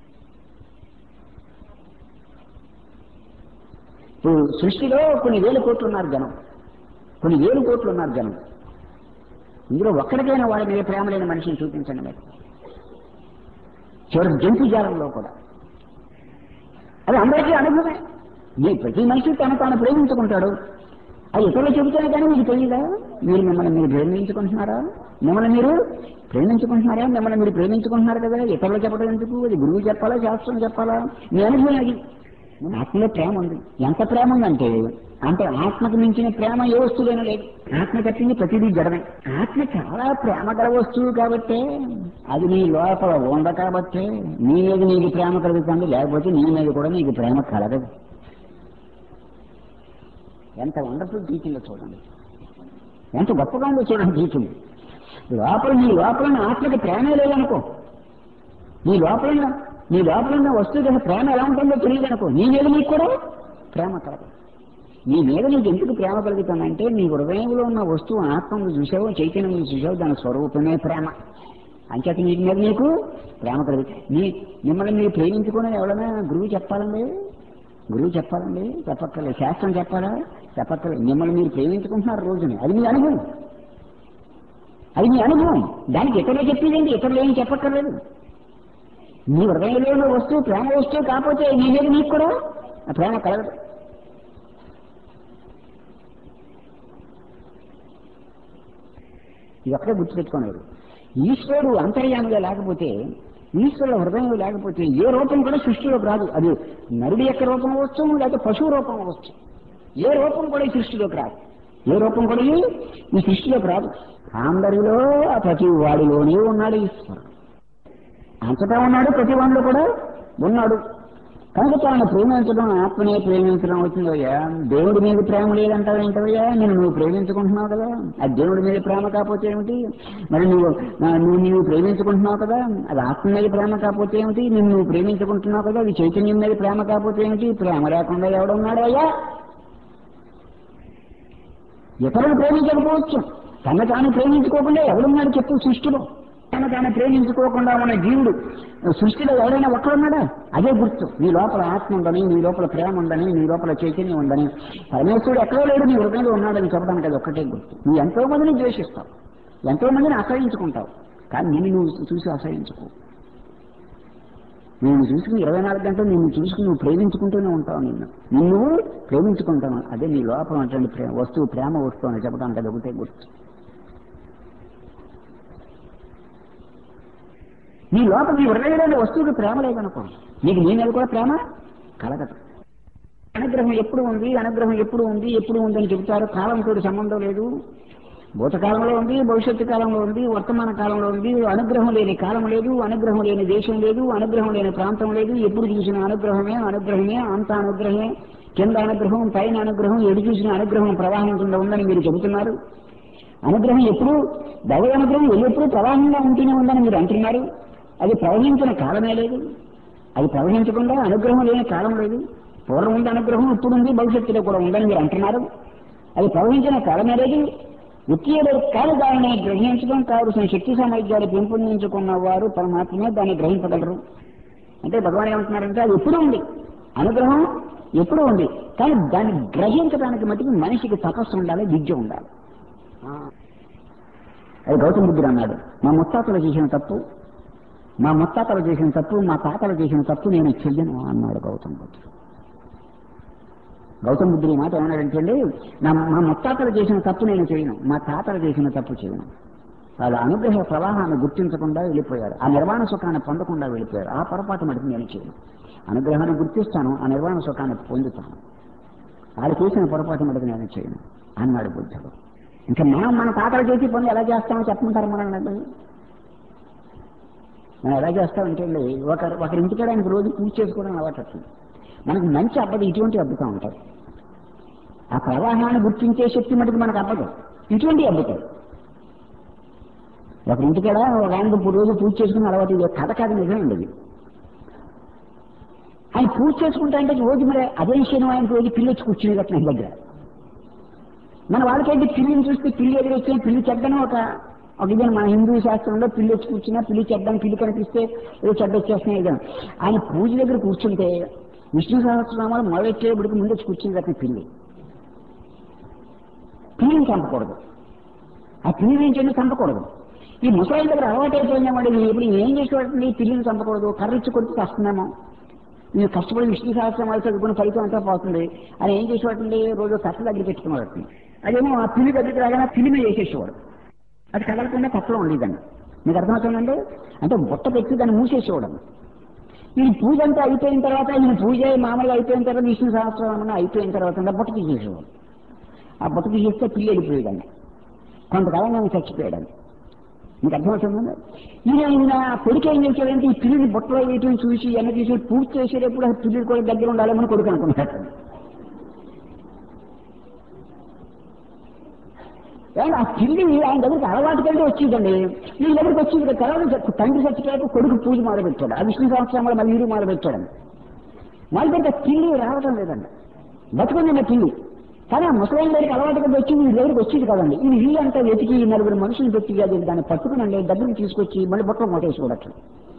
ఇప్పుడు సృష్టిలో కొన్ని వేల కోట్లు ఉన్నారు జనం కొన్ని వేలు కోట్లు ఉన్నారు జనం ఇందులో ఒక్కడికైనా వాడి మీద ప్రేమ లేని మనిషిని చూపించండి మీరు చివరికి జంతు జాలంలో కూడా అది అందరికీ అనుభవమే మీ ప్రతి మనిషి తను తాను ప్రేమించుకుంటాడు అది ఇతరులు చెబుతానే కానీ మీకు తెలియదా మీరు మిమ్మల్ని మీరు ప్రేమించుకుంటున్నారా మిమ్మల్ని మీరు ప్రేమించుకుంటున్నారా మిమ్మల్ని మీరు ప్రేమించుకుంటున్నారు కదా ఇతరులు చెప్పడం ఎందుకు అది గురువు చెప్పాలా శాస్త్రం చెప్పాలా మీ అనుభవం అది ఆత్మలో ప్రేమ ఉంది ఎంత ప్రేమ ఉందంటే అంటే ఆత్మకు మించిన ప్రేమ ఏ వస్తువులైనా లేదు ఆత్మ కట్టింది ప్రతిదీ జడమే ఆత్మ చాలా ప్రేమ గల వస్తువు కాబట్టే అది నీ లోపల ఉంద కాబట్టే నీ మీద నీకు ప్రేమ కలుగుతుంది లేకపోతే నీ మీద కూడా నీకు ప్రేమ కలగదు ఎంత వండర్ఫుల్ టీచింగ్ చూడండి ఎంత గొప్పగా ఉందో చూడండి టీచింగ్ లోపల నీ లోపల ఉన్న ఆత్మకి ప్రేమే లేదనుకో నీ లోపల ఉన్న- నీ లోపల ఉన్న వస్తువుకి అసలు ప్రేమ ఎలా ఉంటుందో తెలియదు అనుకో నీ మీద నీకు కూడా ప్రేమ కలగదు నీ మీద నీకు ఎందుకు ప్రేమ కలుగుతుందంటే నీ హృదయంలో ఉన్న వస్తువు ఆత్మను చూసావు చైతన్యం చూసావు దాని స్వరూపమే ప్రేమ అంచేత నీ మీద నీకు ప్రేమ కలుగుతుంది నీ మిమ్మల్ని మీరు ప్రేమించుకోవడం ఎవరైనా గురువు చెప్పాలండి గురువు చెప్పాలండి చెప్పక్కర్లేదు శాస్త్రం చెప్పాలా చెప్పక్కర్లేదు మిమ్మల్ని మీరు ప్రేమించుకుంటున్నారు రోజుని అది మీ అనుభవం అది మీ అనుభవం దానికి ఇతరులు చెప్పేదేంటి ఇతరులు ఏం చెప్పక్కర్లేదు నీ హృదయంలో ఉన్న వస్తువు ప్రేమ వస్తువు కాకపోతే నీ మీద నీకు కూడా ఆ ప్రేమ కలగదు ఇది ఒక్కడే గుర్తుపెట్టుకోలేదు ఈశ్వరుడు అంతర్యామిగా లేకపోతే ఈశ్వరుడు హృదయంలో లేకపోతే ఏ రూపం కూడా సృష్టిలోకి రాదు అది నరుడి యొక్క రూపం అవ్వచ్చు లేకపోతే పశువు రూపం అవ్వచ్చు ఏ రూపం కూడా ఈ సృష్టిలోకి రాదు ఏ రూపం కూడా ఈ ఈ సృష్టిలోకి రాదు అందరిలో ఆ ప్రతి వాడిలోనే ఉన్నాడు ఈశ్వరుడు అంతటా ఉన్నాడు ప్రతి వాడిలో కూడా ఉన్నాడు కనుక తాను ప్రేమించడం ఆత్మనే ప్రేమించడం అవుతుందయ్యా దేవుడి మీద ప్రేమ లేదంటావు ఏంటవయ్యా నేను నువ్వు ప్రేమించుకుంటున్నావు కదా అది దేవుడి మీద ప్రేమ కాకపోతే ఏమిటి మరి నువ్వు ఆ, నువ్వు నీవు ప్రేమించుకుంటున్నావు కదా అది ఆత్మ మీద ప్రేమ కాకపోతే ఏమిటి నిన్ను నువ్వు ప్రేమించుకుంటున్నావు కదా అది చైతన్యం మీద ప్రేమ కాకపోతే ఏమిటి ప్రేమ లేకుండా ఎవడున్నాడు అయ్యా ఇతరులు ప్రేమించకపోవచ్చు తన తాను ప్రేమించుకోకుండా ఎవడున్నాడు చెప్పు సృష్టిలో తన తాను ప్రేమించుకోకుండా ఉన్న జీవుడు సృష్టిలో ఎవరైనా ఒక్కడున్నాడా అదే గుర్తు నీ లోపల ఆత్మ ఉందని నీ లోపల ప్రేమ ఉందని నీ లోపల చైతన్యం ఉందని పరమేశ్వరుడు ఎక్కడో లేడు నీ హృదయంలో ఉన్నాడని చెప్పడానికి అది ఒక్కటే గుర్తు నువ్వు ఎంతో మందిని ద్వేషిస్తావు ఎంతో మందిని ఆశ్రయించుకుంటావు కానీ నిన్ను నువ్వు చూసి అసహించుకో నేను చూసుకుని ఇరవై నాలుగు గంటలు నిన్ను చూసుకుని నువ్వు ప్రేమించుకుంటూనే ఉంటావు నిన్ను నిన్ను ప్రేమించుకుంటాను అదే నీ లోపల ఉన్నటువంటి ప్రేమ వస్తువు ప్రేమ వస్తువు అని చెప్పడానికి అది ఒకటే గుర్తు నీ లోపల నీ హృదయంలోని వస్తువుకి ప్రేమ లేదనుకో నీకు నీ మీద కూడా ప్రేమ కలగదు అనుగ్రహం ఎప్పుడు ఉంది అనుగ్రహం ఎప్పుడు ఉంది ఎప్పుడు ఉంది అని చెబుతారు కాలంతో సంబంధం లేదు భూతకాలంలో ఉంది భవిష్యత్తు కాలంలో ఉంది వర్తమాన కాలంలో ఉంది అనుగ్రహం లేని కాలం లేదు అనుగ్రహం లేని దేశం లేదు అనుగ్రహం లేని ప్రాంతం లేదు ఎప్పుడు చూసిన అనుగ్రహమే అనుగ్రహమే అంత అనుగ్రహమే కింద అనుగ్రహం పైన అనుగ్రహం ఎడు చూసిన అనుగ్రహం ప్రవాహించకుండా ఉందని మీరు చెబుతున్నారు అనుగ్రహం ఎప్పుడు దైవ అనుగ్రహం ఎల్లప్పుడూ ప్రవాహంగా ఉంటూనే ఉందని మీరు అంటున్నారు అది ప్రవహించిన కాలమే లేదు అది ప్రవహించకుండా అనుగ్రహం లేని కాలం లేదు పూర్వం ఉంది అనుగ్రహం ఇప్పుడు ఉంది భవిష్యత్తులో కూడా ఉందని మీరు అంటున్నారు అది ప్రవహించిన కాలమే లేదు ఉత్తీయుడు కాదు దానిని గ్రహించడం కావలసిన శక్తి సామర్థ్యాలు పెంపొందించుకున్న వారు మాత్రమే దాన్ని గ్రహించగలరు అంటే భగవాన్ ఏమంటున్నారంటే అది ఎప్పుడు ఉంది అనుగ్రహం ఎప్పుడు ఉంది కానీ దాన్ని గ్రహించడానికి మటుకు మనిషికి తపస్సు ఉండాలి విద్య ఉండాలి అది గౌతమ బుద్ధుడు అన్నాడు మా ముత్తాతలు చేసిన తప్పు మా ముత్తాతలు చేసిన తప్పు మా తాతలు చేసిన తప్పు నేను చెయ్యను అన్నాడు గౌతమ బుద్ధుడు గౌతమ బుద్ధుడు ఈ మాట ఏమన్నాడంటే అండి నా మా ముత్తాతలు చేసిన తప్పు నేను చేయను మా తాతలు చేసిన తప్పు చేయను వాళ్ళ అనుగ్రహ ప్రవాహాన్ని గుర్తించకుండా వెళ్ళిపోయారు ఆ నిర్వాణ సుఖాన్ని పొందకుండా వెళ్ళిపోయారు ఆ పొరపాటు మటుకు నేను చేయను అనుగ్రహాన్ని గుర్తిస్తాను ఆ నిర్వాణ సుఖాన్ని పొందుతాను వాళ్ళు చేసిన పొరపాటు మటుకు నేను చేయను అన్నాడు బుద్ధుడు ఇంకా మనం మన తాతలు చేసి పనులు ఎలా చేస్తామో చెప్పమంటారు మనల్ని మనం ఎలా చేస్తామంటే అండి ఒకరి ఒకరి ఇంటికాడ ఆయనకు రోజు పూజ చేసుకోవడం అలవాటు వస్తుంది మనకు మంచి అబ్బదు ఇటువంటి అబ్బుతూ ఉంటాయి ఆ ప్రవాహాన్ని గుర్తించే శక్తి మటుకు మనకు అబ్బదు ఇటువంటి అబ్బుతాయి ఒక ఇంటికాడ ఒక ఆయనకు రోజు పూజ చేసుకుని అలవాటు ఇది కథ కాదు నిజం ఉండదు ఆయన పూజ చేసుకుంటా అంటే రోజు మరి అదే విషయం ఆయనకు రోజు పిల్లి వచ్చి కూర్చుని కట్టిన దగ్గర మన వాళ్ళకైతే పిల్లిని చూస్తే పిల్లి ఎదురు వచ్చిన పిల్లి చెడ్డను ఒక ఒక ఇదే మన హిందూ శాస్త్రంలో పిల్లి వచ్చి కూర్చున్నా పిల్లి చెడ్డని పిల్లి కనిపిస్తే ఏదో చెడ్డ వచ్చేస్తున్నాయి ఇదే ఆయన పూజ దగ్గర కూర్చుంటే విష్ణు సహస్రనామాలు మొదలెట్టేపటికి ముందు వచ్చి కూర్చుని కట్టిన పిల్లి పిల్లిని చంపకూడదు ఆ పిల్లి నుంచి చంపకూడదు ఈ ముసలి దగ్గర అలవాటు అయిపోయిందేమండి ఇప్పుడు ఏం చేసేవాడిని పిల్లిని చంపకూడదు కర్రిచ్చి కొడుకు వస్తున్నామో నేను కష్టపడి విష్ణు సహస్రనామాలు చదువుకుని ఫలితం అంతా పోతుంది అని ఏం చేసేవాడండి రోజు కట్ట దగ్గర పెట్టుకునేవాడు అదేమో ఆ పిల్లి దగ్గరికి రాగానే పిల్లి మీద వేసేసేవాడు అది కదలకుండా కట్టలో ఉండేదండి మీకు అర్థమవుతుందండి అంటే బుట్ట పెట్టి దాన్ని మూసేసేవాడు ఈ పూజ అంతా అయిపోయిన తర్వాత ఈ పూజ మామూలుగా అయిపోయిన తర్వాత విష్ణు సహస్రనామం అయిపోయిన తర్వాత బుట్ట తీసేసేవాడు ఆ బుట్ట తీసేస్తే పిల్లి వెళ్ళిపోయేదండి కొంతకాలం నేను చచ్చిపోయాడు మీకు అర్థమవుతుందండి ఈయన ఈయన కొడుకు ఏం చేశాడంటే ఈ పిల్లిని బుట్టలో వేయటం చూసి ఎన్న తీసి పూజ చేసేటప్పుడు ఆ పిల్లి కూడా దగ్గర ఉండాలని కొడుకు అనుకున్నాడు ఏమంటే ఆ పిల్లి ఆయన దగ్గరికి అలవాటు కంటే వచ్చిందండి వీళ్ళ దగ్గరికి వచ్చింది తర్వాత తండ్రి చచ్చిపోయాక కొడుకు పూజ మొదలుపెట్టాడు ఆ విష్ణు సంవత్సరంలో మళ్ళీ వీరు మొదలుపెట్టాడు మొదలుపెట్టే పిల్లి రావటం లేదండి బతుకుందండి పిల్లి కానీ ఆ ముసలాయిల దగ్గరికి అలవాటు కంటే వచ్చింది వీళ్ళ దగ్గరికి వచ్చింది కదండి ఇది ఇల్లు అంతా వెతికి నలుగురు మనుషులు పెట్టి అది దాన్ని పట్టుకునండి దగ్గరికి తీసుకొచ్చి మళ్ళీ బుట్టలో మొట్టేసుకోవడం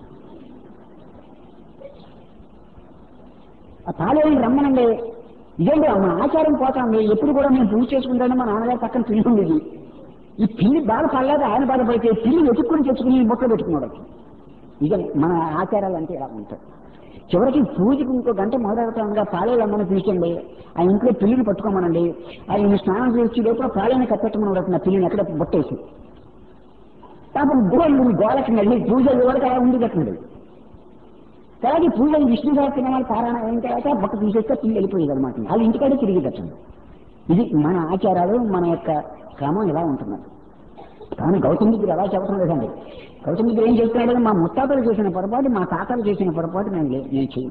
ఆ తాళేని రమ్మనండి ఇదేంటి మా ఆచారం పోతాండి ఎప్పుడు కూడా మేము పూజ చేసుకుంటానే మా నాన్నగారు పక్కన పిల్లి ఉండేది ఈ పిల్లి బాధపడలేదు ఆయన బాధపడితే పిల్లి వెతుక్కుని తెచ్చుకుని బొట్టలో పెట్టుకున్నాడు ఇదే మన ఆచారాలు అంటే ఇలా ఉంటాయి చివరికి పూజకి ఇంకో గంట మొదలవుతాంగా పాలేదమ్మని పిలిచండి ఆ ఇంట్లో పిల్లిని పట్టుకోమనండి ఆయన స్నానం చేసి లోపల పాలైన కప్పెట్టమని అడుగుతున్న పిల్లిని ఎక్కడ బొట్టేసి పాపం గోళ్ళు గోడకి మళ్ళీ పూజ వరకు అలా ఉంది కట్టండి తర్వాత పూజ విష్ణు సహస్రనామాలు పారాయణ అయిన తర్వాత బొట్ట తీసేస్తే పిల్లి వెళ్ళిపోయేది అనమాట వాళ్ళ ఇంటికాడే తిరిగి కట్టండి ఇది మన ఆచారాలు మన యొక్క క్రమం ఇలా ఉంటున్నది కానీ గౌతమ బుద్ధుడు ఎలా చెప్పడం లేదండి గౌతమ బుద్ధుడు ఏం చెప్తున్నాడు మా ముత్తాతలు చేసిన పొరపాటు మా తాతలు చేసిన పొరపాటు నేను లే- నేను చేయను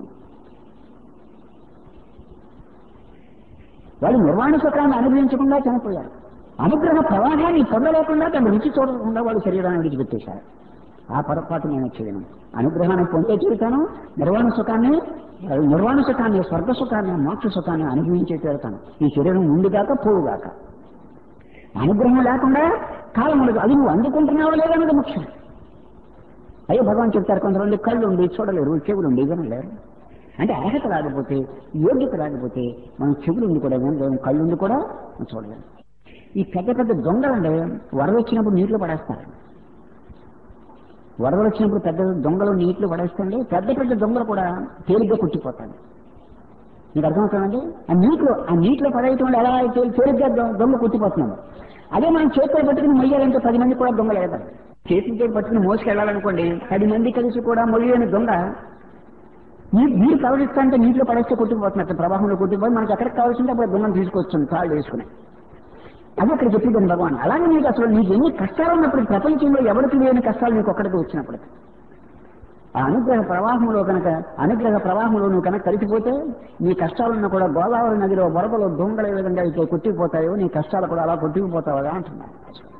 వాళ్ళు నిర్వాణ సుఖాన్ని అనుభవించకుండా చనిపోయారు అనుగ్రహ ప్రవాహాన్ని పొందలేకుండా తన రుచి చూడకుండా వాళ్ళు శరీరాన్ని విడిచిపెట్టేశారు ఆ పొరపాటు నేను చేయను అనుగ్రహాన్ని పొందే తీరుతాను నిర్వాణ సుఖాన్ని నిర్వాణ సుఖాన్ని స్వర్గ సుఖాన్ని మోక్ష సుఖాన్ని అనుభవించే తీరుతాను ఈ శరీరం ఉండుగాక పోవుగాక అనుగ్రహం లేకుండా కాలం ఉండదు అది నువ్వు అందుకుంటున్నావో లేదన్నది ముఖ్యం అయ్యో భగవాన్ చెప్తారు కొంతమంది కళ్ళు ఉండి చూడలేరు చెవులు ఉండి వినలేరు అంటే అర్హత రాకపోతే యోగ్యత రాకపోతే మనం చెవులు ఉండి కూడా వినలేము కళ్ళు ఉండి కూడా మనం చూడలేము ఈ పెద్ద పెద్ద దొంగలండి వరద వచ్చినప్పుడు నీటిలో పడేస్తారు వరదలు వచ్చినప్పుడు పెద్ద దొంగలు నీటిలో పడేస్తుంది పెద్ద పెద్ద దొంగలు కూడా తేలిగ్గా కుట్టిపోతాయి మీకు అర్థమవుతుందండి ఆ నీటిలో ఆ నీటిలో పడేయటం వల్ల ఎలా అయితే తేలిగ్గా దొ- దొంగ కుట్టిపోతున్నాడు అదే మనం చేతిలో పట్టుకుని మొయ్యాలంటే పది మంది కూడా దొంగలు వెళ్తారు చేతితో పట్టుకుని మోసుకెళ్ళాలనుకోండి పది మంది కలిసి కూడా మొయ్యని దొంగ నీరు నీరు ప్రవహిస్తా అంటే నీటిలో పడేస్తే కొట్టుకుపోతున్నట్టు ప్రవాహంలో కొట్టుకుపోయి మనకి ఎక్కడికి కావాల్సింటే అప్పుడు దొంగను తీసుకొస్తుంది కాళ్ళు వేసుకుని అది అక్కడ చెప్పిందని భగవాన్ అలాగే నీకు అసలు నీకు ఎన్ని కష్టాలు ఉన్నప్పుడు ప్రపంచంలో ఎవరికి లేని కష్టాలు నీకు ఒక్కడికి వచ్చినప్పుడు ఆ అనుగ్రహ ప్రవాహంలో కనుక అనుగ్రహ ప్రవాహంలో నువ్వు కనుక కలిసిపోతే నీ కష్టాలున్నా కూడా గోదావరి నదిలో వరదలు దొంగలు ఏ విధంగా అయితే కొట్టుకుపోతాయో నీ కష్టాలు కూడా అలా కొట్టుకుపోతావా అంటున్నాను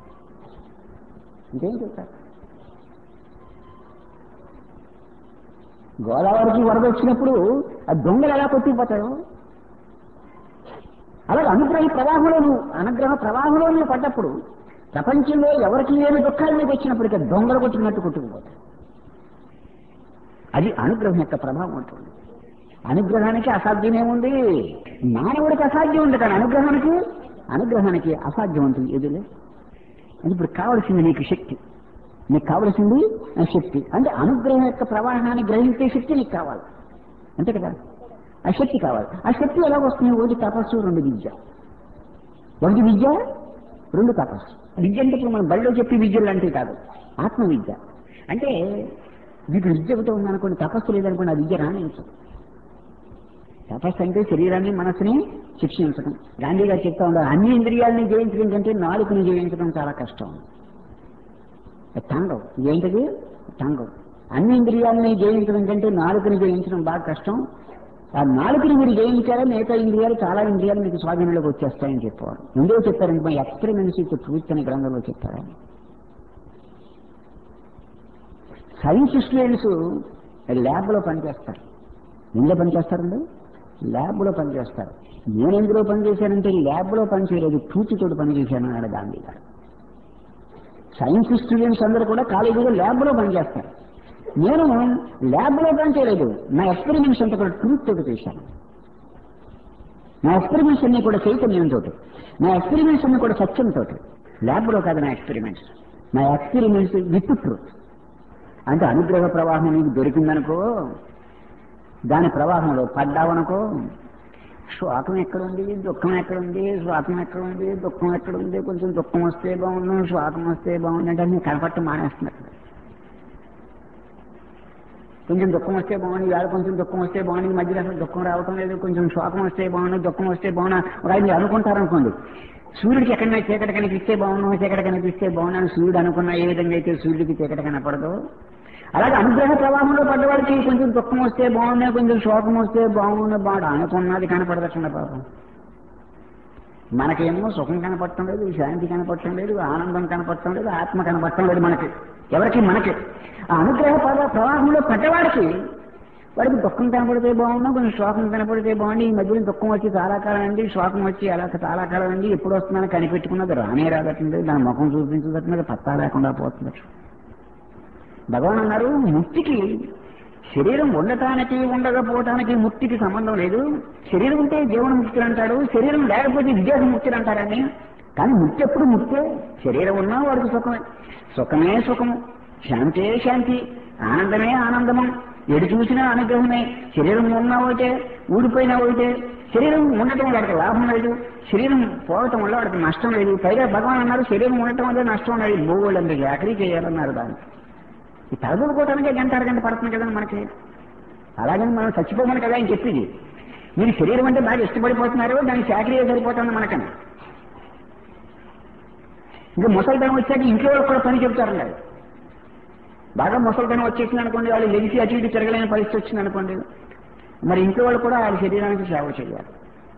ఇంకేం చెప్తారు గోదావరికి వరద వచ్చినప్పుడు ఆ దొంగలు ఎలా కొట్టుకుపోతాయో అలాగే అనుగ్రహ ప్రవాహంలో నువ్వు అనుగ్రహ ప్రవాహంలో నువ్వు పడ్డప్పుడు ప్రపంచంలో ఎవరికి లేని దుఃఖాలు నీకు వచ్చినప్పటికీ దొంగలు కొట్టినట్టు కొట్టుకుపోతాయి అది అనుగ్రహం యొక్క ప్రభావం ఉంటుంది అనుగ్రహానికి అసాధ్యమేముంది మానవుడికి అసాధ్యం ఉంది కానీ అనుగ్రహానికి అనుగ్రహానికి అసాధ్యం ఉంటుంది ఎదులే అది ఇప్పుడు కావలసింది నీకు శక్తి నీకు కావలసింది ఆ శక్తి అంటే అనుగ్రహం యొక్క ప్రవాహాన్ని గ్రహించే శక్తి నీకు కావాలి అంతే కదా ఆ శక్తి కావాలి ఆ శక్తి ఎలా వస్తుంది ఒకటి తపస్సు రెండు విద్య ఒకటి విద్య రెండు తపస్సు విద్య అంటే ఇప్పుడు మనం బడిలో చెప్పి విద్యలు లాంటివి కాదు ఆత్మ విద్య అంటే మీకు విద్య ఒకటి ఉందనుకోండి తపస్సు లేదనుకోండి ఆ విద్య రాణించదు తపస్సు అంటే శరీరాన్ని మనసుని శిక్షించడం గాంధీ గారు చెప్తా ఉన్నారు అన్ని ఇంద్రియాలని జయించడం కంటే నాలుగుని జయించడం చాలా కష్టం టాంగం ఏంటది టాంగం అన్ని ఇంద్రియాలని జయించడం కంటే నాలుగుని జయించడం బాగా కష్టం ఆ నాలుగుని మీరు జయించారా మిగతా ఇంద్రియాలు చాలా ఇంద్రియాలు మీకు స్వాధీనంలోకి వచ్చేస్తాయని చెప్పేవారు ముందే చెప్పారంటే మా ఎక్స్పెరిమెంట్స్ ఇచ్చే ట్రూత్ అనే గ్రంథంలో చెప్పారా సైన్స్ స్టూడెంట్స్ ల్యాబ్లో పనిచేస్తారు ఎందులో పనిచేస్తారండి ల్యాబ్లో పనిచేస్తారు నేను ఎందులో పనిచేశానంటే ల్యాబ్లో పనిచేయలేదు పూచితోటి పనిచేశాను అన్నాడు గాంధీ గారు సైన్స్ స్టూడెంట్స్ అందరూ కూడా కాలేజీలో ల్యాబ్లో పనిచేస్తారు నేను ల్యాబ్లో పనిచేయలేదు నా ఎక్స్పెరిమెంట్స్ అంతా కూడా ట్రూత్ తోటి చేశాను నా ఎక్స్పెరిమెంట్స్ అన్ని కూడా చైతన్యంతో నా ఎక్స్పెరిమెంట్స్ అన్ని కూడా సత్యంతో ల్యాబ్లో కాదు నా ఎక్స్పెరిమెంట్స్ నా ఎక్స్పెరిమెంట్స్ విత్ ట్రూత్ అంటే అనుగ్రహ ప్రవాహం నీకు దొరికిందనుకో దాని ప్రవాహంలో పడ్డావనుకో శ్వాకం ఎక్కడుంది దుఃఖం ఎక్కడుంది శ్వాకం ఎక్కడుంది దుఃఖం ఎక్కడుంది కొంచెం దుఃఖం వస్తే బాగుండు శ్వాకం వస్తే బాగుండు అంటే అన్ని కనపట్ట మానేస్తున్నారు కొంచెం దుఃఖం వస్తే బాగుంది ఇవాళ కొంచెం దుఃఖం వస్తే బాగుంది ఈ మధ్యలో అసలు దుఃఖం రావటం లేదు కొంచెం శోకం వస్తే బాగుండు దుఃఖం వస్తే బాగున్నా ఒక ఆయన అనుకుంటారు అనుకోండి సూర్యుడికి ఎక్కడైనా చీకటి కనిపిస్తే బాగున్నావు చీకటి కనిపిస్తే బాగున్నాను సూర్యుడు అనుకున్న ఏ విధంగా అయితే సూర్యుడికి చీకటి కనపడదు అలాగే అనుగ్రహ ప్రవాహంలో పడ్డవాడికి కొంచెం దుఃఖం వస్తే బాగున్నాయి కొంచెం శోకం వస్తే బాగుంది బాడు అనుకున్నది కనపడదటండి పాపం మనకేమో సుఖం కనపడటం లేదు శాంతి కనపడటం లేదు ఆనందం కనపడటం లేదు ఆత్మ కనపడటం లేదు మనకి ఎవరికి మనకి ఆ అనుగ్రహ ప్రవా- ప్రవాహంలో పడ్డవాడికి వాడికి దుఃఖం కనపడితే బాగున్నా కొంచెం శోకం కనపడితే బాగుంది ఈ మధ్యన దుఃఖం వచ్చి చాలా కాలం అండి శోకం వచ్చి అలా చాలా కాలం అండి ఎప్పుడు వస్తుందని కనిపెట్టుకున్నది రానే రాదటండి దాని ముఖం చూపించదట్లేదు పత్తా లేకుండా పోతుంది భగవాన్ అన్నారు ముక్తికి శరీరం ఉండటానికి ఉండకపోవటానికి ముక్తికి సంబంధం లేదు శరీరం ఉంటే జీవన ముక్తులు అంటాడు శరీరం లేకపోతే విదేహ ముక్తులు అంటారని కానీ ముక్తి ఎప్పుడు ముక్తే శరీరం ఉన్నా వాడికి సుఖమే సుఖమే సుఖము శాంతే శాంతి ఆనందమే ఆనందము ఎడు చూసినా అనుగ్రహమే శరీరం ఉన్నా ఒకటే ఊడిపోయినా ఒకటే శరీరం ఉండటం వల్ల వాడికి లాభం లేదు శరీరం పోవటం వల్ల వాడికి నష్టం లేదు పైగా భగవాన్ అన్నారు శరీరం ఉండటం వల్ల నష్టం లేదు భూగోళంలో చాకరీ చేయాలన్నారు దాన్ని ఈ తలదూరుకోవటానికే గంట అరగంట పడుతుంది కదండి మనకి అలాగని మనం చచ్చిపోమని కదా ఆయన చెప్పింది మీరు శరీరం అంటే బాగా ఇష్టపడిపోతున్నారు దానికి చాకరీ సరిపోతుంది మనకని ఇంకా ముసలితనం వచ్చాక ఇంట్లో వాళ్ళకి కూడా పని చెప్తారండి అది. బాగా ముసలితనం వచ్చేసింది అనుకోండి వాళ్ళు లెగిసి అటు ఇటు తిరగలేని పరిస్థితి వచ్చింది అనుకోండి మరి ఇంట్లో వాళ్ళు కూడా వాళ్ళ శరీరానికి సేవ చేయాలి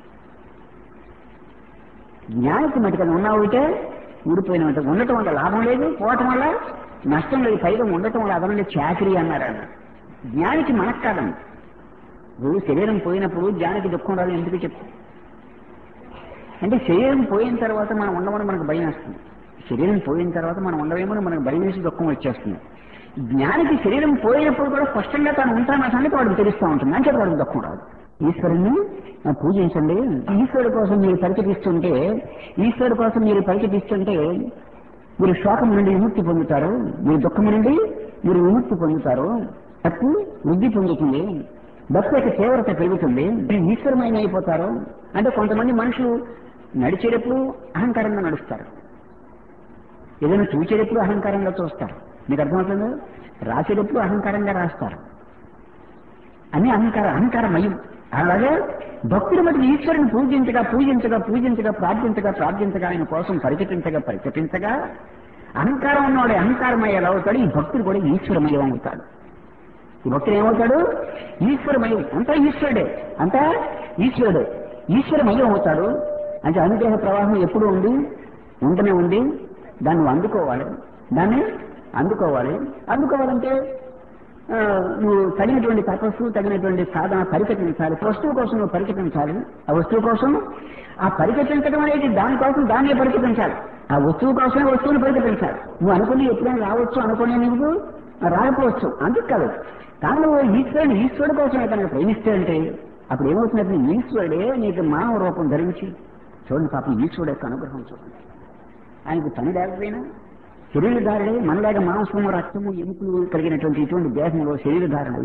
జ్ఞానికి మటుకని ఉన్నా ఒకటే ఊడిపోయిన ఒకటే ఉండటం వల్ల లాభం లేదు పోవటం వల్ల నష్టం లేదు పైగా ఉండటం వల్ల అదనంగా చాకరీ అన్నారు ఆయన జ్ఞానికి మనకు కాదండి ఇప్పుడు శరీరం పోయినప్పుడు జ్ఞానికి దుఃఖం రాదు ఎందుకు చెప్పు అంటే శరీరం పోయిన తర్వాత మనం ఉండమని మనకు భయం వస్తుంది శరీరం పోయిన తర్వాత మనం ఉండవేమో మనకు భయం వేసి దుఃఖం వచ్చేస్తుంది జ్ఞానికి శరీరం పోయినప్పుడు కూడా స్పష్టంగా తాను ఉంటాన సంగతి వాడికి తెలుస్తూ ఉంటుంది అంటే వాడికి దుఃఖం రాదు ఈశ్వరుని ఆ, పూజించండి ఈశ్వరుడు కోసం మీరు పరిచపిస్తుంటే ఈశ్వరుడు కోసం మీరు పరిచపిస్తుంటే మీరు శోకం నుండి విముక్తి పొందుతారు మీరు దుఃఖం నుండి మీరు విముక్తి పొందుతారు భక్తి వృద్ధి పొందుతుంది భక్తి యొక్క తీవ్రత పెరుగుతుంది మీరు ఈశ్వరమైన అయిపోతారు అంటే కొంతమంది మనుషులు నడిచేటప్పుడు అహంకారంగా నడుస్తారు ఏదైనా చూసేటప్పుడు అహంకారంగా చూస్తారు మీకు అర్థమవుతుంది రాసేటప్పుడు అహంకారంగా రాస్తారు అన్ని అహంకార అహంకారమయం అలాగే భక్తుడు మటుకు ఈశ్వరుని పూజించగా పూజించగా పూజించగా ప్రార్థించగా ప్రార్థించగా ఆయన కోసం పరిచపించగా పరిచపించగా అహంకారం ఉన్నవాడు అహంకారమయ్యేలా అవుతాడు ఈ భక్తుడు కూడా ఈశ్వరమయం అవుతాడు ఈ భక్తుడు ఏమవుతాడు ఈశ్వరమయం అంతా ఈశ్వరుడే అంతా ఈశ్వరుడే ఈశ్వరమయం అవుతాడు అంటే అనుగ్రహ ప్రవాహం ఎప్పుడు ఉంది ఉంటూనే ఉంది దాన్ని అందుకోవాలి దాన్ని అందుకోవాలి అందుకోవాలంటే ఆ, నువ్వు తగినటువంటి తపస్సు తగినటువంటి సాధన పరికటించాలి వస్తువు కోసం నువ్వు పరికటించాలి ఆ వస్తువు కోసం ఆ పరికటించడం అనేది దానికోసం దాన్నే పరికటించాలి ఆ వస్తువు కోసమే వస్తువుని పరికటించాలి నువ్వు అనుకుని ఎప్పుడైనా రావచ్చు అనుకునే నువ్వు రాకపోవచ్చు అందుకు కాదు కానీ నువ్వు ఈశ్వరుని ఈశ్వరుడు కోసమే కనుక ప్రేమిస్తే అంటే అప్పుడు ఏమవుతుందంటే ఈశ్వరుడే నీకు మానవ రూపం ధరించి చూడండి పాపం ఈశ్వరుడు యొక్క అనుగ్రహం చూడండి ఆయనకు పని లేకపోయినా శరీరధారుడే మనలాగా మాంసము రక్తము ఎముకలు కలిగినటువంటి ఇటువంటి దేహంలో శరీరధారణలు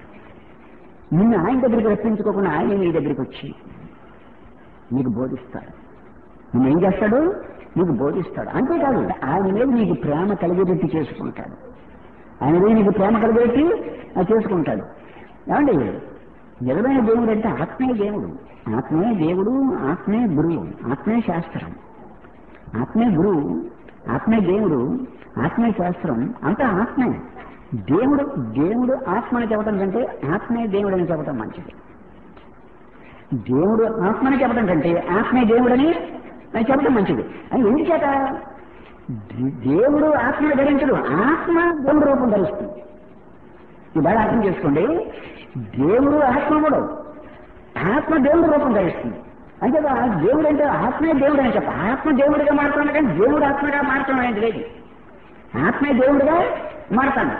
నిన్ను ఆయన దగ్గరికి రప్పించుకోకుండా ఆయన నీ దగ్గరికి వచ్చి నీకు బోధిస్తాడు నిన్ను ఏం చేస్తాడు నీకు బోధిస్తాడు అంతేకాదు ఆయన మీద నీకు ప్రేమ కలిగేటట్టు చేసుకుంటాడు ఆయన మీద నీకు ప్రేమ కలిగేటి అది చేసుకుంటాడు ఏమండి నిజమైన దేవుడు అంటే ఆత్మే దేవుడు ఆత్మే దేవుడు ఆత్మే గురువు ఆత్మే శాస్త్రం ఆత్మే గురువు ఆత్మే దేవుడు ఆత్మే శాస్త్రం అంతా ఆత్మే దేవుడు దేవుడు ఆత్మని చెప్పడం కంటే ఆత్మే దేవుడు అని చెప్పడం మంచిది దేవుడు ఆత్మని చెప్పడం కంటే ఆత్మే దేవుడని అని చెప్పడం మంచిది అని ఎందుచేత దే- దేవుడు ఆత్మని ధరించడు ఆత్మ దేవుడు రూపం ధరిస్తుంది ఇది బాగా అర్థం చేసుకోండి దేవుడు ఆత్మ కూడా ఆత్మ దేవుడు రూపం ధరిస్తుంది అంటే దేవుడు అంటే ఆత్మే దేవుడు అని చెప్ప ఆత్మ దేవుడిగా మారుతాను కానీ దేవుడు ఆత్మగా మారటం అనేది లేదు ఆత్మే దేవుడిగా మారతాను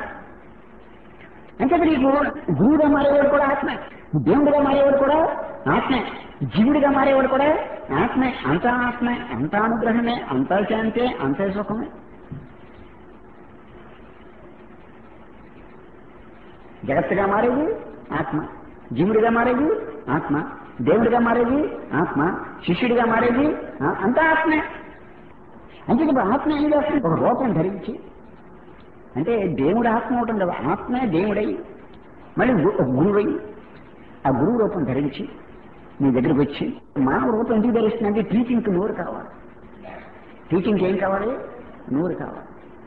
అంటే నీకు గురువుగా మారేవాడు కూడా ఆత్మే దేవుడిగా మారేవాడు కూడా ఆత్మే జీవుడిగా మారేవాడు కూడా ఆత్మే అంతా ఆత్మే అంతా అనుగ్రహమే అంతా శాంతే అంతే సుఖమే జగత్తుగా మారేది ఆత్మ జీవుడిగా మారేది ఆత్మ దేవుడిగా మారేది ఆత్మ శిష్యుడిగా మారేది ఆ- అంతా ఆత్మే అంటే ఇప్పుడు ఆత్మ ఏం చేస్తుంది ఒక రూపం ధరించి అంటే దేవుడు ఆత్మ అవటం కదా ఆత్మే దేవుడై మళ్ళీ గు- ఒక గురువై ఆ గురువు రూపం ధరించి నీ దగ్గరికి వచ్చి మానవ రూపం ఎందుకు ధరిస్తుందంటే టీచింగ్కి నోరు కావాలి టీచింగ్కి ఏం కావాలి నోరు కావాలి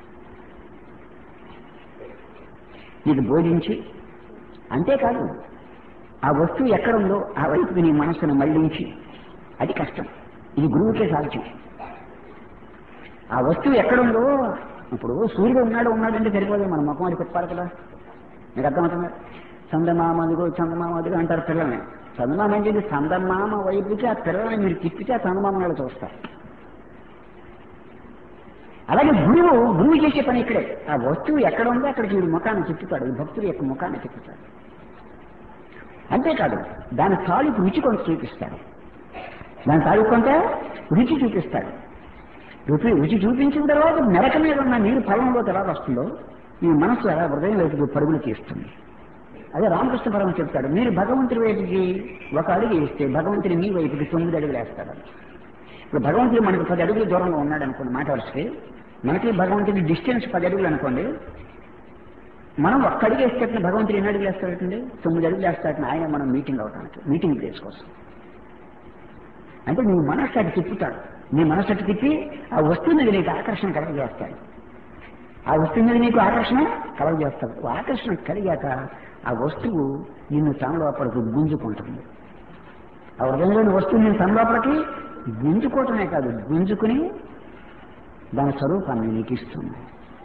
నీకు బోధించి అంతేకాదు ఆ వస్తువు ఎక్కడుందో ఆ వైపుకి నీ మనస్సును మళ్లించి అది కష్టం ఇది గురువుకే సాధ్యం ఆ వస్తువు ఎక్కడుందో ఇప్పుడు సూర్యుడు ఉన్నాడు ఉన్నాడంటే సరిపోదు మన ముఖం అది చెప్పాలి కదా మీకు అర్థమవుతుందా చందమామ అదిగో చందమామ అదిగో అంటారు పిల్లల్ని చందమామ ఏం చేసి చందమామ వైపుకి ఆ పిల్లల్ని మీరు తిప్పితే ఆ చందమామ వాళ్ళు చూస్తారు అలాగే గురువు గురువు చేసే పని ఇక్కడే ఆ వస్తువు ఎక్కడ ఉందో అక్కడికి వీడు ముఖాన్ని తిప్పుతాడు ఈ భక్తుడు యొక్క ముఖాన్ని తిప్పుతాడు అంతేకాదు దాని తాలూకు రుచి కొంత చూపిస్తాడు దాని తాలూకు కొంత రుచి చూపిస్తాడు రుచి రుచి చూపించిన తర్వాత మెరక మీద ఉన్న నీరు ఫలంలోకి ఎలా వస్తుందో ఈ మనస్సు ఎలా హృదయం వైపుకి పరుగులు తీస్తుంది అదే రామకృష్ణ పరమ చెప్తాడు మీరు భగవంతుడి వైపుకి ఒక అడుగు వేస్తే భగవంతుడి మీ వైపుకి తొమ్మిది అడుగులు వేస్తాడు ఇప్పుడు భగవంతుడు మనకు పది అడుగుల దూరంలో ఉన్నాడు అనుకోండి మాట వస్తే మనకి భగవంతుడి డిస్టెన్స్ పది అడుగులు అనుకోండి మనం ఒక్క అడుగు వేస్తే భగవంతుడు ఎన్ని అడుగులు వేస్తాడండి తొమ్మిది అడుగులు వేస్తాడని ఆయన మనం మీటింగ్ అవడానికి మీటింగ్ ప్లేస్ కోసం అంటే నీ మనస్సు అటు తిప్పుతాడు నీ మనస్సు అటు తిప్పి ఆ వస్తువు మీద నీకు ఆకర్షణ కలగజేస్తాడు ఆ వస్తువు మీద నీకు ఆకర్షణ కలగజేస్తాడు ఆ ఆకర్షణ కలిగాక ఆ వస్తువు నిన్ను తన లోపలికి గుంజుకుంటుంది ఆ హృదయంలోని వస్తువు నేను తన లోపలికి గుంజుకోవటమే కాదు గుంజుకుని దాని స్వరూపాన్ని నీకు ఇస్తుంది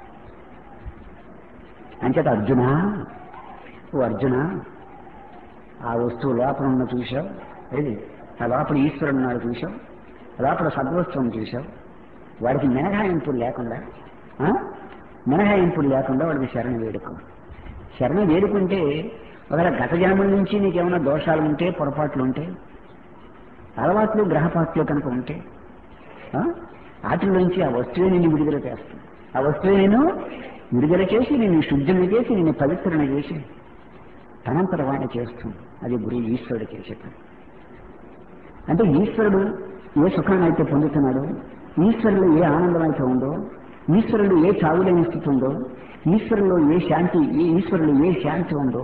అంచేత అర్జున ఓ అర్జున ఆ వస్తువు లోపల ఉన్న చూశావు ఏది ఆ లోపల ఈశ్వరుడు ఉన్నాడు చూశావు లోపల సద్వస్తువం చూశావు వాడికి మినహాయింపులు లేకుండా ఆ? మినహాయింపులు లేకుండా వాడికి శరణ వేడుకో శరణ వేడుకుంటే ఒకవేళ గత జన్మల నుంచి నీకేమైనా దోషాలు ఉంటే పొరపాట్లు ఉంటే అలవాట్లు గ్రహపాట్లు కనుక ఉంటే ఆ? వాటిలోంచి ఆ వస్తువే నిన్ను విడుదల చేస్తుంది ఆ వస్తువే నేను విడుదల చేసి నిన్ను శుద్ధిని చేసి నిన్ను పవిత్రన చేసి తనంతర వాడిని చేస్తుంది అది గురువు ఈశ్వరుడు చేసే పని అంటే ఈశ్వరుడు ఏ సుఖాన్ని అయితే పొందుతున్నాడో ఈశ్వరుడు ఏ ఆనందం అయితే ఉందో ఈశ్వరుడు ఏ చావులేని స్థితి ఉందో ఈశ్వరులో ఏ శాంతి ఏ ఈశ్వరులో ఏ శాంతి ఉందో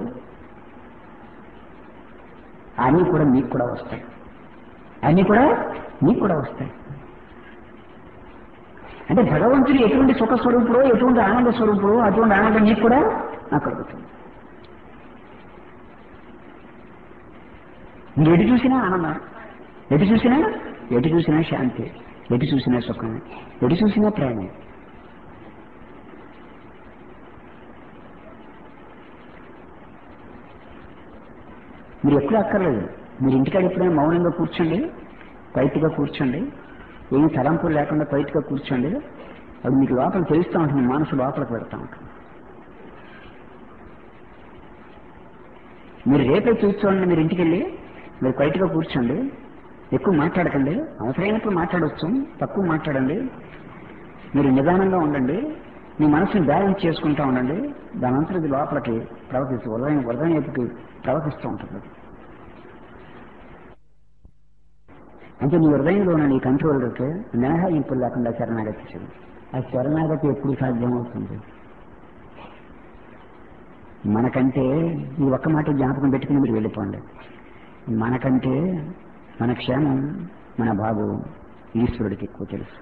అన్నీ కూడా మీకు కూడా వస్తాయి అన్నీ కూడా మీకు కూడా వస్తాయి అంటే భగవంతుడు ఎటువంటి సుఖ స్వరూపుడో ఎటువంటి ఆనంద స్వరూపుడో అటువంటి ఆనందం నీకు కూడా నాకు కలుగుతుంది మీరు ఎటు చూసినా ఆనందం ఎటు చూసినా ఎటు చూసినా శాంతి ఎటు చూసినా సుఖం ఎటు చూసినా ప్రేమ మీరు ఎప్పుడు అక్కర్లేదు మీరు ఇంటికాడ ఎప్పుడైనా మౌనంగా కూర్చోండి బయటగా కూర్చోండి ఏమి తలంపులు లేకుండా బయటగా కూర్చోండి అది మీకు లోపల తెలుస్తూ ఉంటుంది మనసు లోపలికి పెడతా ఉంటుంది మీరు రేపే చూసుకోండి మీరు ఇంటికి వెళ్ళి మీరు బయటగా కూర్చోండి ఎక్కువ మాట్లాడకండి అవసరమైనప్పుడు మాట్లాడవచ్చు తక్కువ మాట్లాడండి మీరు నిదానంగా ఉండండి మీ మనసుని బ్యాలెన్స్ చేసుకుంటా ఉండండి దాని అంతా ఇది లోపలికి ప్రవర్తిస్తూ ఉదయం ఉదయం వైపుకి ప్రవర్తిస్తూ ఉంటుంది అంటే నీ హృదయంలో ఉన్న నీ కంట్రోలర్కి మినహాయింపులు లేకుండా శరణాగతి చేయండి ఆ శరణాగతి ఎప్పుడు సాధ్యమవుతుంది మనకంటే ఈ ఒక్క మాట జ్ఞాపకం పెట్టుకుని మీరు వెళ్ళిపోండి మనకంటే మన క్షేమం మన బాబు ఈశ్వరుడికి ఎక్కువ తెలుసు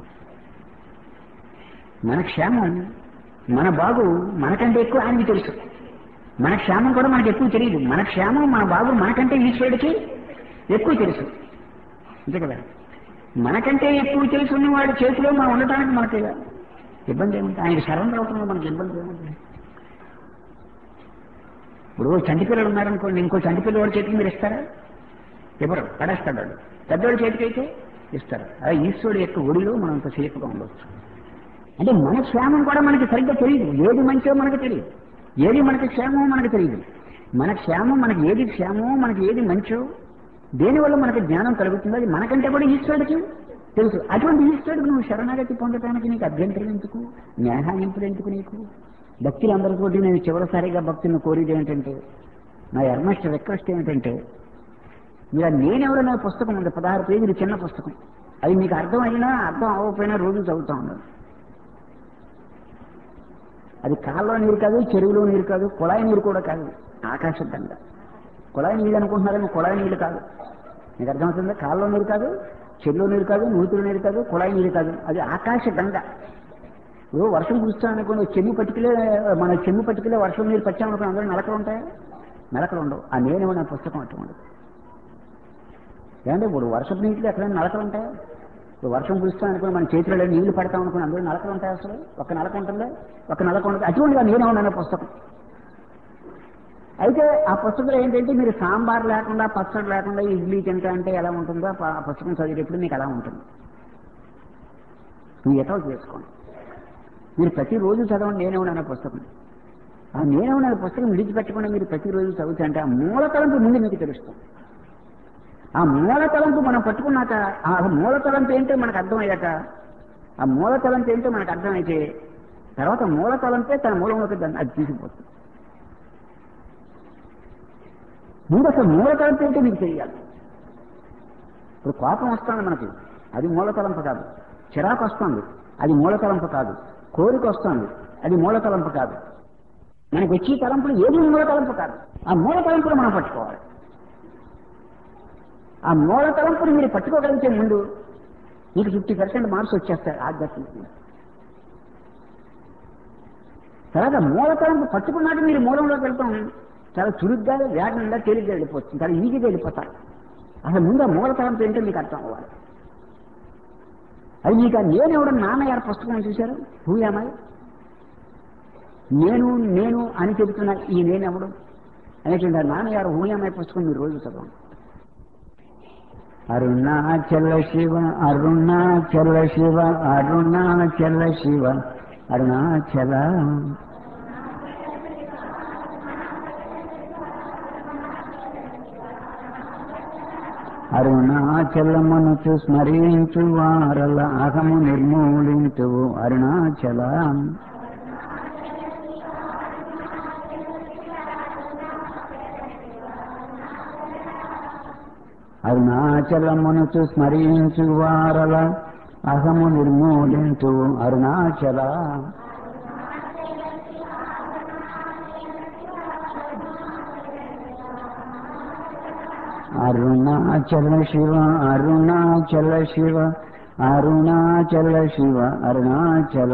మన క్షేమం మన బాగు మనకంటే ఎక్కువ ఆయనకి తెలుసు మన క్షేమం కూడా మనకు ఎక్కువ తెలియదు మన క్షేమం మన బాగు మనకంటే ఈశ్వరుడికి ఎక్కువ తెలుసు అంతే కదా మనకంటే ఎక్కువ తెలుసున్న వాడి చేతిలో మనం ఉండటానికి మనకి ఇబ్బంది ఏముంది ఆయనకి సరెండర్ అవుతుందో మనకి ఇబ్బంది ఏముంది ఇప్పుడు చంటి పిల్లలు ఉన్నారనుకోండి ఇంకో చంటి పిల్లవాడి చేతికి మీరు ఇస్తారా ఎవరు పడేస్తాడు వాడు పెద్దవాడి చేతికి అయితే ఇస్తారు అదే ఈశ్వరుడు యొక్క ఒడిలో మనం అంత సేఫ్గా ఉండవచ్చు అంటే మన క్షేమం కూడా మనకి సరిగ్గా తెలియదు ఏది మంచో మనకు తెలియదు ఏది మనకి క్షేమమో మనకు తెలియదు మన క్షేమం మనకి ఏది క్షేమమో మనకి ఏది మంచో దేనివల్ల మనకి జ్ఞానం కలుగుతుందో అది మనకంటే కూడా ఈశ్వరుడికి తెలుసు అటువంటి ఈశ్వరుడికి నువ్వు శరణాగతి పొందడానికి నీకు అభ్యంతరం ఎందుకు న్యాయాయింపులు ఎందుకు నీకు భక్తులందరితోటి నేను చివరిసారిగా భక్తులను కోరేది ఏంటంటే నా ఎర్నస్ట్ రిక్వెస్ట్ ఏమిటంటే మీరు నేనెవరనే పుస్తకం ఉంది పదహారు పేజీలు చిన్న పుస్తకం అది మీకు అర్థం అయినా అర్థం అవ్వకపోయినా రోజు చదువుతా ఉన్నాను అది కాల్లో నీరు కాదు చెరువులో నీరు కాదు కుళాయి నీరు కూడా కాదు ఆకాశ గంగ కుళాయి నీళ్ళు అనుకుంటున్నారేమో కుళాయి నీళ్ళు కాదు మీకు అర్థమవుతుందా కాల్లో నీరు కాదు చెరువులో నీరు కాదు నూతుల నీరు కాదు కుళాయి నీరు కాదు అది ఆకాశ గంగ ఓ వర్షం కురుస్తా అనుకోండి చెమ్ము పట్టుకులే మన చెమ్ము పట్టుకులే వర్షం నీరు పచ్చామనుకుని అందరూ నలకలు ఉంటాయా నలకలు ఉండవు ఆ నేను నా పుస్తకం అట్టు ఉండదు ఏమంటే ఇప్పుడు వర్షపు నీటిలో ఎక్కడైనా నలకలు ఉంటాయా ఇప్పుడు వర్షం కురుస్తా అనుకుని మన చేతిలో నీళ్లు పడతాం అనుకుని అందరూ నలకలు ఉంటాయి అసలు ఒక నలక ఉంటుందా ఒక నలక ఉంటుంది అటువంటిగా నేనే ఉన్నాను పుస్తకం అయితే ఆ పుస్తకంలో ఏంటంటే మీరు సాంబార్ లేకుండా పచ్చడి లేకుండా ఇడ్లీ తింటా అంటే ఎలా ఉంటుందో ఆ పుస్తకం చదివేటప్పుడు మీకు అలా ఉంటుంది మీరు ఎటో చేసుకోండి మీరు ప్రతిరోజు చదవండి నేనే ఉన్నాను పుస్తకం ఆ నేనే ఉన్నాను పుస్తకం విడిచిపెట్టకుండా మీరు ప్రతిరోజు చదువుతుంటే ఆ మూల తలంపు ముందు మీకు తెలుస్తుంది ఆ మూల తలంపు మనం పట్టుకున్నాక ఆ మూల తలంపు ఏంటో మనకు అర్థమయ్యాక ఆ మూల తలంపు ఏంటో మనకు అర్థమైతే తర్వాత మూల తలంపే తన మూలంలోకి దాన్ని అది తీసుకుపోతుంది ముందు అసలు మూల తలంపు ఏంటో మీకు తెలియాలి ఇప్పుడు కోపం వస్తుంది మనకి అది మూల తలంపు కాదు చిరాకు వస్తుంది అది మూల తలంపు కాదు కోరిక వస్తుంది అది మూల తలంపు కాదు మనకి వచ్చే తలంపులు ఏది మూల తలంపు కాదు ఆ మూల తలంపులు మనం పట్టుకోవాలి ఆ మూల తలంపుని మీరు పట్టుకోగలిగితే ముందు మీకు ఫిఫ్టీ పర్సెంట్ మార్క్స్ వచ్చేస్తాయి ఆధ్యాత్మికంగా తర్వాత మూల తలంపు పట్టుకున్నాక మీరు మూలంలోకి వెళ్తాం చాలా చురుగ్గా వేగంగా తేలిగ్గా వెళ్ళిపోతుంది చాలా ఈజీగా వెళ్ళిపోతారు అసలు ముందు ఆ మూల తలంపు ఏంటో మీకు అర్థం అవ్వాలి అది మీకు ఆ నేనెవడం నాన్నగారి పుస్తకం చూశారు హూయామాయ్ నేను నేను అని చెబుతున్న ఈ నేనెవడు అనేటువంటి ఆ నాన్నగారు హూయామాయ్ పుస్తకం మీరు రోజు చదవండి అరుణాచల శివ అరుణాచల శివ అరుణాచల శివ అరుణాచల అరుణాచలమును స్మరించు వారల అహము నిర్మూలించు అరుణాచల అరుణాచలమునచు స్మరించు వారల అహము నిర్మూలించు అరుణాచల అరుణాచల శివ అరుణాచల శివ అరుణాచల శివ అరుణాచల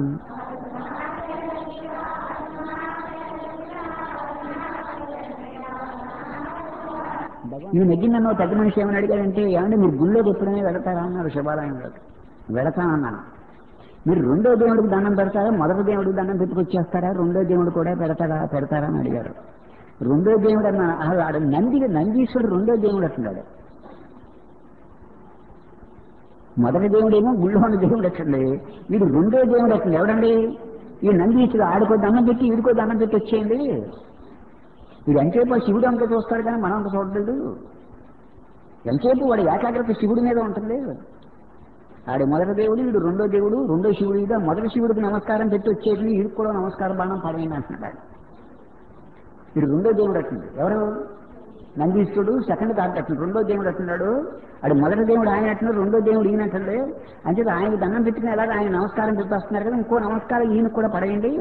ఈ నెగ్గిన నన్ను పెద్ద మనిషి ఏమని అడిగాడంటే ఏమంటే మీరు గుళ్ళోకి ఎప్పుడైనా వెళతారా అన్నారు శివాలయంలోకి వెళతానన్నాను మీరు రెండో దేవుడికి దండం పెడతారా మొదటి దేవుడికి దండం పెట్టుకొచ్చేస్తారా రెండో దేవుడు కూడా పెడతారా పెడతారా అని అడిగారు రెండో దేవుడు అన్న అసలు ఆడ నంది నందీశ్వరుడు రెండో దేవుడు అంటున్నాడు మొదటి దేవుడేమో గుళ్ళో ఉన్న దేవుడు ఎట్టండి వీడు రెండో దేవుడు ఎట్టండి ఎవడండి ఈ నందీశ్వరుడు ఆడుకో దండం పెట్టి వీడికో దండం పెట్టి వచ్చేయండి వీడు ఎంతసేపు ఆ శివుడు అంత చూస్తాడు కానీ మనం అంత చూడలేదు ఎంతసేపు వాడి ఏకాగ్రత శివుడి మీద ఉంటుంది ఆడి మొదటి దేవుడు వీడు రెండో దేవుడు రెండో శివుడిగా మొదటి శివుడికి నమస్కారం పెట్టి వచ్చేది వీడికి కూడా నమస్కార బాణం పడవేయండి అంటున్నాడు ఆయన. వీడు రెండో దేవుడు అట్టుంది ఎవరు నందీశ్వరుడు సెకండ్ థర్డ్ అట్టుంది రెండో దేవుడు అట్టున్నాడు ఆడు మొదటి దేవుడు ఆయన అంటున్నాడు రెండో దేవుడు ఈయన అంటుండే అంటే ఆయన దండం పెట్టుకుని ఎలాగ ఆయన నమస్కారం పెట్టి వస్తున్నారు కదా ఇంకో నమస్కారం ఈయనకు కూడా పడేయండి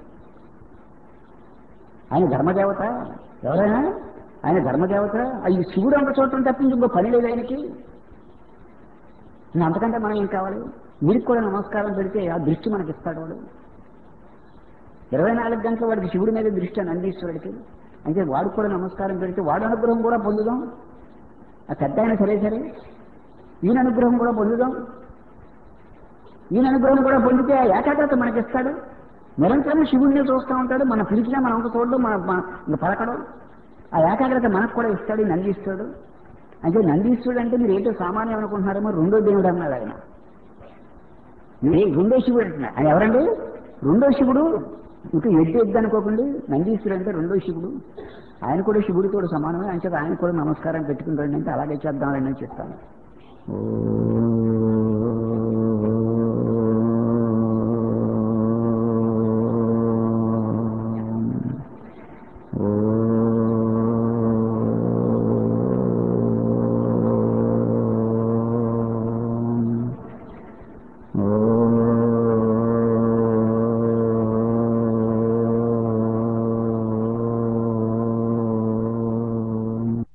ఆయన ధర్మదేవత ఎవరైనా ఆయన ధర్మదేవత అవి శివుడు అంత చోట తప్పించి ఇంకో పని లేదు ఆయనకి ఇంకా అంతకంటే మనం ఏం కావాలి వీరికి కూడా నమస్కారం పెడితే ఆ దృష్టి మనకి ఇస్తాడు వాడు ఇరవై నాలుగు గంటల వాడికి శివుడి మీద దృష్టి అని నందీశ్వరుడికి అంటే వాడు కూడా నమస్కారం పెడితే వాడు అనుగ్రహం కూడా పొందుదాం ఆ పెద్ద ఆయన సరే సరే ఈయన అనుగ్రహం కూడా పొందుదాం ఈయన అనుగ్రహం కూడా పొందితే ఆ ఏకాగ్రత మనకిస్తాడు నిరంతరం శివుడిని చూస్తూ ఉంటాడు మన పిలిచినా మనం అంత చూడడం మన మన- ఇంక పలకడం ఆ ఏకాగ్రత మనకు కూడా ఇస్తాడు ఈ నందీశ్వరుడు అంటే నందీశ్వరుడు అంటే మీరు ఏంటో సామాన్యం అనుకుంటున్నారేమో రెండో దేవుడు అన్నాడు ఆయన మీరు రెండో శివుడు అంటున్నారు ఆయన ఎవరండి రెండో శివుడు ఇంకా ఎద్దు ఎద్దు అనుకోకండి నందీశ్వరుడు అంటే రెండో శివుడు ఆయన కూడా శివుడితో సమానమే ఆయన చేత ఆయన కూడా నమస్కారం పెట్టుకుని రండి అంటే అలాగే చేద్దాం రండి అని చెప్తాను ఓ